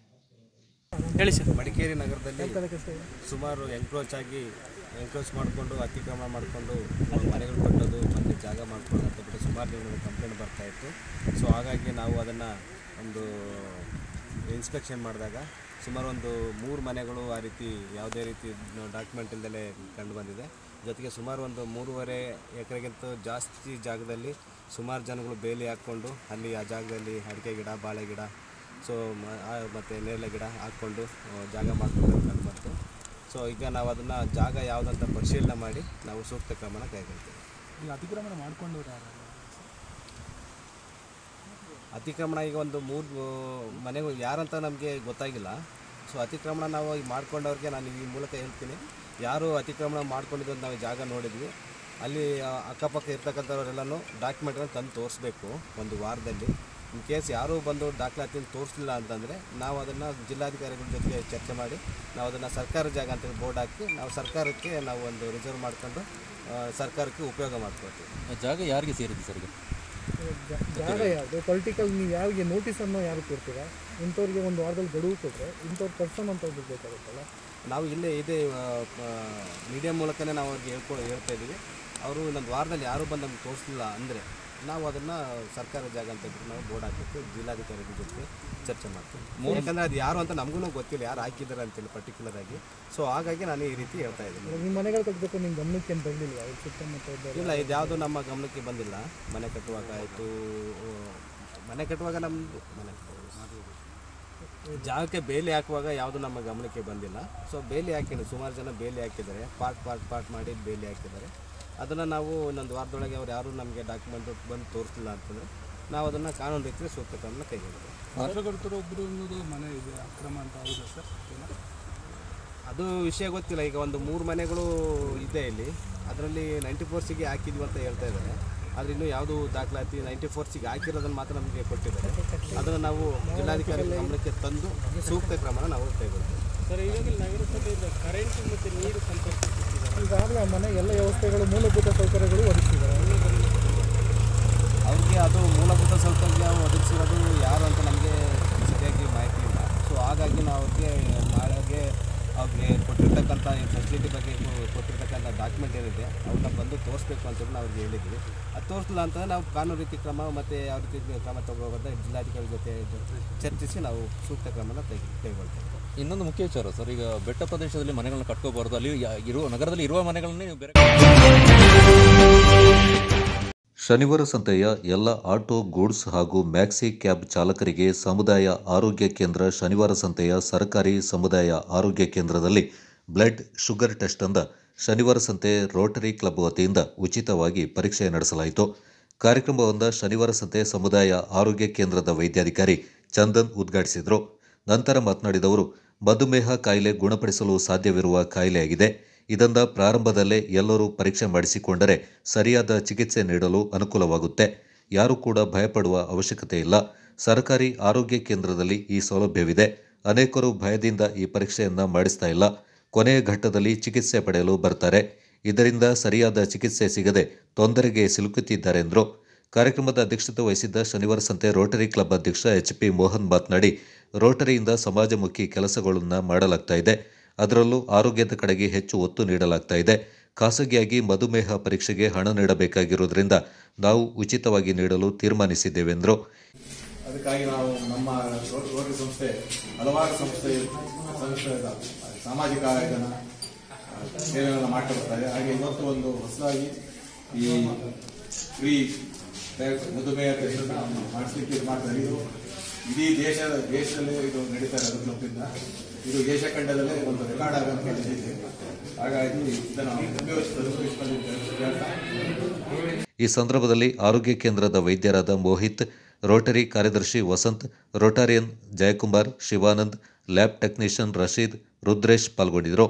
ಹೇಳಿ ಸರ್ ಮಡಿಕೇರಿ ನಗರದಲ್ಲಿ ಸುಮಾರು ಎಂಕ್ರೋಚ್ ಆಗಿ ಎಂಕ್ರೋಚ್ ಮಾಡಿಕೊಂಡು ಅತಿಕ್ರಮಣ ಮಾಡಿಕೊಂಡು ಮನೆಗಳು ಕಟ್ಟೋದು ಮತ್ತು ಜಾಗ ಮಾಡ್ಕೊಳ್ಳೋದು ಅಂತ ಬಿಟ್ಟು ಸುಮಾರು ದಿನಗಳ ಕಂಪ್ಲೇಂಟ್ ಬರ್ತಾ ಇತ್ತು ಸೊ ಹಾಗಾಗಿ ನಾವು ಅದನ್ನು ಒಂದು ಇನ್ಸ್ಪೆಕ್ಷನ್ ಮಾಡಿದಾಗ ಸುಮಾರು ಒಂದು ಮೂರು ಮನೆಗಳು ಆ ರೀತಿ ಯಾವುದೇ ರೀತಿ ಡಾಕ್ಯುಮೆಂಟ್ ಇಲ್ಲದೆ ಕಂಡು ಬಂದಿದೆ ಜೊತೆಗೆ ಸುಮಾರು ಒಂದು ಮೂರುವರೆ ಎಕರೆಗಿಂತ ಜಾಸ್ತಿ ಜಾಗದಲ್ಲಿ ಸುಮಾರು ಜನಗಳು ಬೇಲಿ ಹಾಕ್ಕೊಂಡು ಅಲ್ಲಿ ಆ ಜಾಗದಲ್ಲಿ ಅಡಿಕೆ ಗಿಡ ಬಾಳೆ ಗಿಡ ಸೊ ಮತ್ತು ನೇರಳೆ ಗಿಡ ಹಾಕ್ಕೊಂಡು ಆ, ಜಾಗ ಮಾಡ್ಕೊಂಡು ಕಂಡು ಬಂತು ಸೊ ಈಗ ನಾವು ಅದನ್ನು ಜಾಗ ಯಾವುದಂತ ಪರಿಶೀಲನೆ ಮಾಡಿ ನಾವು ಸೂಕ್ತ ಕ್ರಮನ ಕೈಗೊಳ್ತೀವಿ ಈಗ ಅತಿಕ್ರಮಣ ಮಾಡ್ಕೊಂಡವ್ರು ಯಾರು ಅತಿಕ್ರಮಣ ಈಗ ಒಂದು ಮೂರು ಮನೆಗಳು ಯಾರಂತ ನಮಗೆ ಗೊತ್ತಾಗಿಲ್ಲ ಸೊ ಅತಿಕ್ರಮಣ ನಾವು ಈಗ ಮಾಡ್ಕೊಂಡವ್ರಿಗೆ ನಾನು ಈ ಮೂಲಕ ಹೇಳ್ತೀನಿ ಯಾರು ಅತಿಕ್ರಮಣ ಮಾಡ್ಕೊಂಡಿದ್ದು ನಾವು ಜಾಗ ನೋಡಿದ್ವಿ ಅಲ್ಲಿ ಆ, ಅಕ್ಕಪಕ್ಕ ಇರ್ತಕ್ಕಂಥವ್ರೆಲ್ಲನೂ ಡಾಕ್ಯುಮೆಂಟ್ಗಳನ್ನ ತಂದು ತೋರಿಸ್ಬೇಕು ಒಂದು ವಾರದಲ್ಲಿ ಇನ್ ಕೇಸ್ ಯಾರೂ ಬಂದು ದಾಖಲಾತಿನ ತೋರಿಸಲಿಲ್ಲ ಅಂತಂದರೆ ನಾವು ಅದನ್ನು ಜಿಲ್ಲಾಧಿಕಾರಿಗಳ ಜೊತೆಗೆ ಚರ್ಚೆ ಮಾಡಿ ನಾವು ಅದನ್ನು ಸರ್ಕಾರ ಜಾಗ ಅಂತೇಳಿ ಬೋರ್ಡ್ ಹಾಕಿ ನಾವು ಸರ್ಕಾರಕ್ಕೆ ನಾವು ಒಂದು ರಿಸರ್ವ್ ಮಾಡ್ಕೊಂಡು ಆ, ಸರ್ಕಾರಕ್ಕೆ ಉಪಯೋಗ ಮಾಡ್ಕೊಳ್ತೀವಿ ಜಾಗ ಯಾರಿಗೆ ಸೇರಿದೆ ಸರ್ ಈಗ ಜಾಗ ಯಾವುದು ಪೊಲಿಟಿಕಲ್ ನೀವು ಯಾರಿಗೆ ನೋಟಿಸನ್ನು ಯಾರು ಕೊಡ್ತೀರಾ ಇಂಥವ್ರಿಗೆ ಒಂದು ವಾರದಲ್ಲಿ ಗಡುವು ಕೊಟ್ಟರೆ ಇಂಥವ್ರು ಪರ್ಸನ್ ಅಂತ ಬೇಕಾಗುತ್ತಲ್ಲ ನಾವು ಇಲ್ಲೇ ಇದೇ ಮೀಡಿಯಾ ಮೂಲಕನೇ ನಾವು ಅವ್ರಿಗೆ ಹೇಳ್ಕೊ ಹೇಳ್ತಾ ಇದ್ದೀವಿ ಅವರು ಇನ್ನೊಂದು ವಾರದಲ್ಲಿ ಯಾರೂ ಬಂದು ನಮ್ಗೆ ತೋರಿಸಲಿಲ್ಲ ಅಂದರೆ ನಾವು ಅದನ್ನು ಸರ್ಕಾರ ಜಾಗ ಅಂತ ಹೇಳ್ಬಿಟ್ಟು ನಾವು ಬೋರ್ಡ್ ಹಾಕಬೇಕು ಜಿಲ್ಲಾಧಿಕಾರಿಗಳ ಜೊತೆ ಚರ್ಚೆ ಮಾಡ್ತೀವಿ ಯಾಕಂದರೆ ಅದು ಯಾರು ಅಂತ ನಮಗೂ ಗೊತ್ತಿಲ್ಲ ಯಾರು ಹಾಕಿದ್ದಾರೆ ಅಂತೇಳಿ ಪರ್ಟಿಕ್ಯುಲರ್ ಆಗಿ ಸೊ ಹಾಗಾಗಿ ನಾನು ಈ ರೀತಿ ಹೇಳ್ತಾ ಇದ್ದೀನಿ ನಿಮ್ಮ ಮನೆಗಳು ಕಟ್ಟಬೇಕು ನಿಮ್ಮ ಗಮನಕ್ಕೆ ಏನು ಬರಲಿಲ್ಲ ಈ ಸುತ್ತಮುತ್ತ ಇದ್ದವ್ರು? ಇಲ್ಲ ಇದು ಯಾವುದು ನಮ್ಮ ಗಮನಕ್ಕೆ ಬಂದಿಲ್ಲ ಮನೆ ಕಟ್ಟುವಾಗ ಆಯಿತು ಮನೆ ಕಟ್ಟುವಾಗ ನಮ್ಮದು ಮನೆ ಜಾಗಕ್ಕೆ ಬೇಲಿ ಹಾಕುವಾಗ ಯಾವುದು ನಮ್ಮ ಗಮನಕ್ಕೆ ಬಂದಿಲ್ಲ ಸೊ ಬೇಲಿ ಹಾಕಿದ್ರು ಸುಮಾರು ಜನ ಬೇಲಿ ಹಾಕಿದ್ದಾರೆ ಪಾರ್ಟ್ ಪಾರ್ಟ್ ಪಾರ್ಟ್ ಮಾಡಿ ಬೇಲಿ ಹಾಕಿದ್ದಾರೆ ಅದನ್ನು ನಾವು ಇನ್ನೊಂದು ವಾರದೊಳಗೆ ಅವ್ರು ಯಾರು ನಮಗೆ ಡಾಕ್ಯುಮೆಂಟ್ ಬಂದು ತೋರಿಸ್ಲಿಲ್ಲ ಅಂತಂದರೆ ನಾವು ಅದನ್ನು ಕಾನೂನು ರೀತಿಯಲ್ಲಿ ಸೂಕ್ತ ಕ್ರಮನ ಕೈಗೊಳ್ತೀವಿ ಪತ್ರಕರ್ತರು ಒಬ್ಬರು ಅನ್ನೋದು ಮನೆ ಇದೆ ಅಕ್ರಮ ಅಂತ ಹೌದಾ ಸರ್ ಅದು ವಿಷಯ ಗೊತ್ತಿಲ್ಲ ಈಗ ಒಂದು ಮೂರು ಮನೆಗಳು ಇದೆ ಇಲ್ಲಿ ಅದರಲ್ಲಿ ನೈಂಟಿ ಫೋರ್ಸಿಗೆ ಹಾಕಿದ್ವಿ ಅಂತ ಹೇಳ್ತಾ ಇದ್ದಾರೆ ಆದರೆ ಇನ್ನೂ ಯಾವುದು ದಾಖಲಾತಿ ನೈಂಟಿ ಫೋರ್ಸಿಗೆ ಹಾಕಿರೋದನ್ನು ಮಾತ್ರ ನಮಗೆ ಕೊಟ್ಟಿದ್ದಾರೆ ಅದನ್ನು ನಾವು ಜಿಲ್ಲಾಧಿಕಾರಿ ಗಮನಕ್ಕೆ ತಂದು ಸೂಕ್ತ ಕ್ರಮನ ನಾವು ಕೈಗೊಳ್ತೀವಿ ಸರ್ ಈಗಾಗಲೇ ನಗರಸಭೆಯಿಂದ ಕರೆಂಟ್ ಮತ್ತು ನೀರು ಸಂಪರ್ಕ ಈಗಾಗಲೇ ಆ ಮನೆ ಎಲ್ಲ ವ್ಯವಸ್ಥೆಗಳು ಮೂಲಭೂತ ಸೌಕರ್ಯಗಳು ಒದಗಿಸಿದ್ದಾರೆ ಅವ್ರಿಗೆ ಅದು ಮೂಲಭೂತ ಸೌಕರ್ಯ ಒದಗಿಸಿರೋದು ಯಾರು ಅಂತ ನಮಗೆ ಸರಿಯಾಗಿ ಮಾಹಿತಿ ಇಲ್ಲ ಸೊ ಹಾಗಾಗಿ ನಾವು ಅವ್ರಿಗೆ ನಾಳೆಗೆ ಅವ್ರಿಗೆ ಕೊಟ್ಟಿರ್ತಕ್ಕಂಥ ಈ ಫೆಸಿಲಿಟಿ ಬಗ್ಗೆ ಕೊ- ಕೊಟ್ಟಿರ್ತಕ್ಕಂಥ ಡಾಕ್ಯುಮೆಂಟ್ ಏನಿದೆ ಅವನ್ನ ಬಂದು ತೋರಿಸ್ಬೇಕು ಅಂತ ನಾವು ಅವ್ರಿಗೆ ಹೇಳಿದ್ವಿ ಅದು ತೋರಿಸಲಿಲ್ಲ ಅಂತಂದರೆ ನಾವು ಕಾನೂನು ರೀತಿ ಕ್ರಮ ಮತ್ತು ಯಾವ ರೀತಿ ಕ್ರಮ ತಗೋಬೋದ ಜಿಲ್ಲಾಧಿಕಾರಿ ಜೊತೆ ಚರ್ಚಿಸಿ ನಾವು ಸೂಕ್ತ ಕ್ರಮನ ತೆಗೆ ಕೈಗೊಳ್ತೇವೆ ಇನ್ನೊಂದು ಮುಖ್ಯ ವಿಚಾರ ಸರ್ ಈಗ ಬೆಟ್ಟ ಪ್ರದೇಶದಲ್ಲಿ ಮನೆಗಳನ್ನ ಕಟ್ಕೋಬಾರ್ದು ಅಲ್ಲಿ ಯಾ- ಇರುವ ನಗರದಲ್ಲಿ ಇರುವ ಮನೆಗಳನ್ನೇ ನೀವು ಬೇರೆ ಶನಿವಾರ ಸಂತೆಯ ಎಲ್ಲ ಆಟೋ ಗೂಡ್ಸ್ ಹಾಗೂ ಮ್ಯಾಕ್ಸಿ ಕ್ಯಾಬ್ ಚಾಲಕರಿಗೆ ಸಮುದಾಯ ಆರೋಗ್ಯ ಕೇಂದ್ರ ಶನಿವಾರ ಸಂತೆಯ ಸರ್ಕಾರಿ ಸಮುದಾಯ ಆರೋಗ್ಯ ಕೇಂದ್ರದಲ್ಲಿ ಬ್ಲಡ್ ಶುಗರ್ ಟೆಸ್ಟ್ ಅಂದ ಶನಿವಾರ ಸಂತೆ ರೋಟರಿ ಕ್ಲಬ್ ವತಿಯಿಂದ ಉಚಿತವಾಗಿ ಪರೀಕ್ಷೆ ನಡೆಸಲಾಯಿತು ಕಾರ್ಯಕ್ರಮವೊಂದ ಶನಿವಾರ ಸಂತೆ ಸಮುದಾಯ ಆರೋಗ್ಯ ಕೇಂದ್ರದ ವೈದ್ಯಾಧಿಕಾರಿ ಚಂದನ್ ಉದ್ಘಾಟಿಸಿದರು ನಂತರ ಮಾತನಾಡಿದವರು ಮಧುಮೇಹ ಕಾಯಿಲೆ ಗುಣಪಡಿಸಲು ಸಾಧ್ಯವಿರುವ ಕಾಯಿಲೆಯಾಗಿದೆ ಇದರಿಂದ ಪ್ರಾರಂಭದಲ್ಲೇ ಎಲ್ಲರೂ ಪರೀಕ್ಷೆ ಮಾಡಿಸಿಕೊಂಡರೆ ಸರಿಯಾದ ಚಿಕಿತ್ಸೆ ನೀಡಲು ಅನುಕೂಲವಾಗುತ್ತೆ ಯಾರೂ ಕೂಡ ಭಯಪಡುವ ಅವಶ್ಯಕತೆ ಇಲ್ಲ ಸರ್ಕಾರಿ ಆರೋಗ್ಯ ಕೇಂದ್ರದಲ್ಲಿ ಈ ಸೌಲಭ್ಯವಿದೆ ಅನೇಕರು ಭಯದಿಂದ ಈ ಪರೀಕ್ಷೆಯನ್ನು ಮಾಡಿಸ್ತಾ ಇಲ್ಲ ಕೊನೆಯ ಘಟ್ಟದಲ್ಲಿ ಚಿಕಿತ್ಸೆ ಪಡೆಯಲು ಬರ್ತಾರೆ ಇದರಿಂದ ಸರಿಯಾದ ಚಿಕಿತ್ಸೆ ಸಿಗದೆ ತೊಂದರೆಗೆ ಸಿಲುಕುತ್ತಿದ್ದಾರೆ ಎಂದರು ಕಾರ್ಯಕ್ರಮದ ಅಧ್ಯಕ್ಷತೆ ವಹಿಸಿದ್ದ ಶನಿವಾರ ಸಂತೆ ರೋಟರಿ ಕ್ಲಬ್ ಅಧ್ಯಕ್ಷ ಎಚ್ ಪಿ ಮೋಹನ್ ಮಾತನಾಡಿ ರೋಟರಿಯಿಂದ ಸಮಾಜಮುಖಿ ಕೆಲಸಗಳನ್ನು ಮಾಡಲಾಗ್ತಾ ಇದೆ ಅದರಲ್ಲೂ ಆರೋಗ್ಯದ ಕಡೆಗೆ ಹೆಚ್ಚು ಒತ್ತು ನೀಡಲಾಗ್ತಾ ಇದೆ ಖಾಸಗಿಯಾಗಿ ಮಧುಮೇಹ ಪರೀಕ್ಷೆಗೆ ಹಣ ನೀಡಬೇಕಾಗಿರುವುದರಿಂದ ನಾವು ಉಚಿತವಾಗಿ ನೀಡಲು ತೀರ್ಮಾನಿಸಿದ್ದೇವೆಂದರು ಅದಕ್ಕಾಗಿ ನಾವು ನಮ್ಮ ರೋ- ರೋಟರಿ ಸಂಸ್ಥೆ ಹಲವಾರು ಸಂಸ್ಥೆ ಸಂಸ್ಥೆ ಸಾಮಾಜಿಕ ಆಯೋಜನ ಆ, ಸೇವೆಗಳನ್ನು ಮಾಡ್ತಾ ಬರ್ತಾರೆ ಹಾಗೆ ಇವತ್ತು ಒಂದು ಹೊಸದಾಗಿ ಈ ಫ್ರೀ ಮಧುಮೇಹ ಟೆಸ್ಟ್ ಮಾಡಿಸ್ಲಿಕ್ಕೆ ಇದು ಮಾಡ್ತಾರೆ ಇದು ಇಡೀ ದೇಶ ದೇಶದಲ್ಲೇ ಇದು ನಡೀತಾ ಇರೋದು ಕ್ಲಬ್ಬಿಂದ ಇದು ದೇಶ ಖಂಡದಲ್ಲೇ ಒಂದು ರೆಕಾರ್ಡ್ ಆಗೋಂಥ ಇದೆ ಹಾಗಾಗಿ ಇದನ್ನು ಉಪಯೋಗಿಸಿಕೊಂಡು ಹೇಳ್ತಾ ಈ ಸಂದರ್ಭದಲ್ಲಿ ಆರೋಗ್ಯ ಕೇಂದ್ರದ ವೈದ್ಯರಾದ ಮೋಹಿತ್ ರೋಟರಿ ಕಾರ್ಯದರ್ಶಿ Vasanth Rotarian Jayakumar Shivanand lab technician Rasheed Rudresh ಪಾಲ್ಗೊಂಡಿದ್ದರು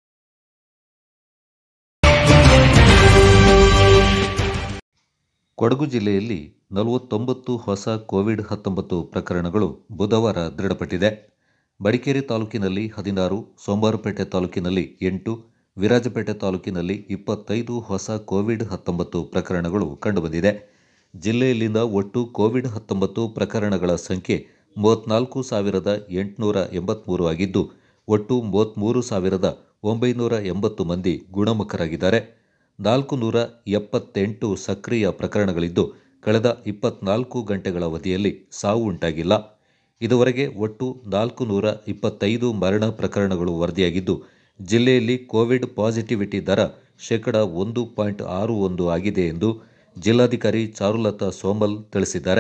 ಕೊಡಗು ಜಿಲ್ಲೆಯಲ್ಲಿ ನಲವತ್ತೊಂಬತ್ತು ಹೊಸ ಕೋವಿಡ್ ಹತ್ತೊಂಬತ್ತು ಪ್ರಕರಣಗಳು ಬುಧವಾರ ದೃಢಪಟ್ಟಿದೆ ಮಡಿಕೇರಿ ತಾಲೂಕಿನಲ್ಲಿ ಹದಿನಾರು ಸೋಮವಾರಪೇಟೆ ತಾಲೂಕಿನಲ್ಲಿ ಎಂಟು ವಿರಾಜಪೇಟೆ ತಾಲೂಕಿನಲ್ಲಿ ಇಪ್ಪತ್ತೈದು ಹೊಸ ಕೋವಿಡ್ ಹತ್ತೊಂಬತ್ತು ಪ್ರಕರಣಗಳು ಕಂಡುಬಂದಿದೆ ಜಿಲ್ಲೆಯಲ್ಲಿನ ಒಟ್ಟು ಕೋವಿಡ್ ಹತ್ತೊಂಬತ್ತು ಪ್ರಕರಣಗಳ ಸಂಖ್ಯೆ ಮೂವತ್ತ್ನಾಲ್ಕು ಸಾವಿರದ ಎಂಟುನೂರ ಎಂಬತ್ತ್ಮೂರು ಆಗಿದ್ದು ಒಟ್ಟು ಮೂವತ್ತ್ಮೂರು ಸಾವಿರದ ಒಂಬೈನೂರ ಎಂಬತ್ತು ಮಂದಿ ಗುಣಮುಖರಾಗಿದ್ದಾರೆ ನಾಲ್ಕು ನೂರ ಎಪ್ಪತ್ತೆಂಟು ಸಕ್ರಿಯ ಪ್ರಕರಣಗಳಿದ್ದು ಕಳೆದ ಇಪ್ಪತ್ನಾಲ್ಕು ಗಂಟೆಗಳ ಅವಧಿಯಲ್ಲಿ ಸಾವು ಉಂಟಾಗಿಲ್ಲ ಇದುವರೆಗೆ ಒಟ್ಟು ನಾಲ್ಕು ನೂರ ಇಪ್ಪತ್ತೈದು ಮರಣ ಪ್ರಕರಣಗಳು ವರದಿಯಾಗಿದ್ದು ಜಿಲ್ಲೆಯಲ್ಲಿ ಕೋವಿಡ್ ಪಾಸಿಟಿವಿಟಿ ದರ ಶೇಕಡ ಒಂದು ಪಾಯಿಂಟ್ ಆರು ಒಂದು ಆಗಿದೆ ಎಂದು ಜಿಲ್ಲಾಧಿಕಾರಿ ಚಾರುಲತಾ ಸೋಮಲ್ ತಿಳಿಸಿದ್ದಾರೆ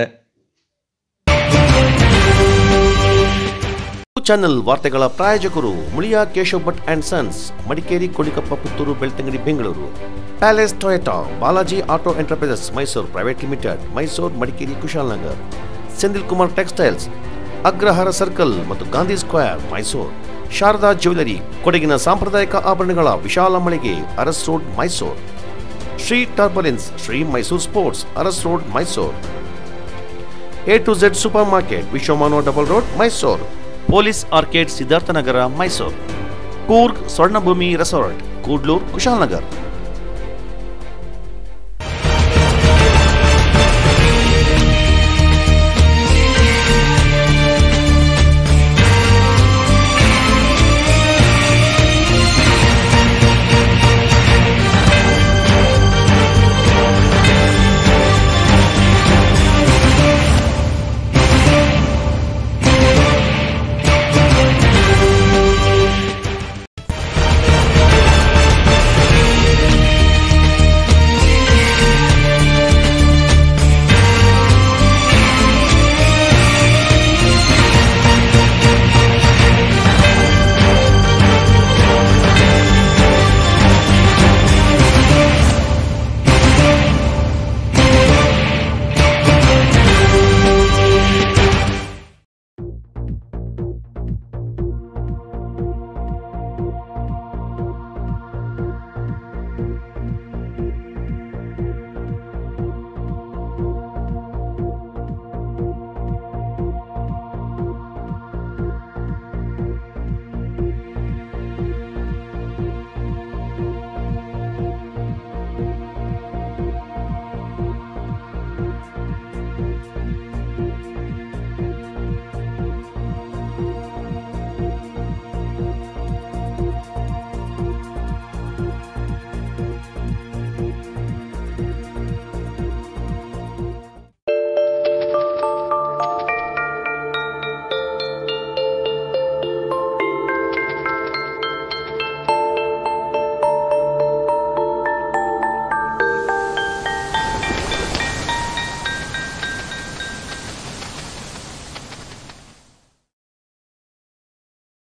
ಚಾನೆಲ್ ವಾರ್ತೆಗಳ ಪ್ರಾಯೋಜಕರು ಮುಳಿಯಾ ಕೇಶವ್ ಭಟ್ ಅಂಡ್ ಸನ್ಸ್ ಮಡಿಕೇರಿ ಕೊಳಿಕಪ್ಪ Puttur Belthangady Bengaluru palace Toyota Balaji auto enterprises Mysuru private limited Mysuru Madikeri Kushalnagar ಸೆಂದಿಲ್ Kumar textiles Agrahara circle ಮತ್ತು ಗಾಂಧಿ ಸ್ಕ್ವೇರ್ ಮೈಸೂರು ಶಾರದಾ ಜ್ಯುವೆಲರಿ ಕೊಡಗಿನ ಸಾಂಪ್ರದಾಯಿಕ ಆಭರಣಗಳ ವಿಶಾಲ ಮಳಿಗೆ Aras road Mysuru Shri turbulence Shri Mysuru sports Aras road Mysuru A to Z super market Vishwamanava double road Mysuru police arcade Siddharthanagara Mysuru Coorg Swarnabhoomi resort Kudlur Kushalnagar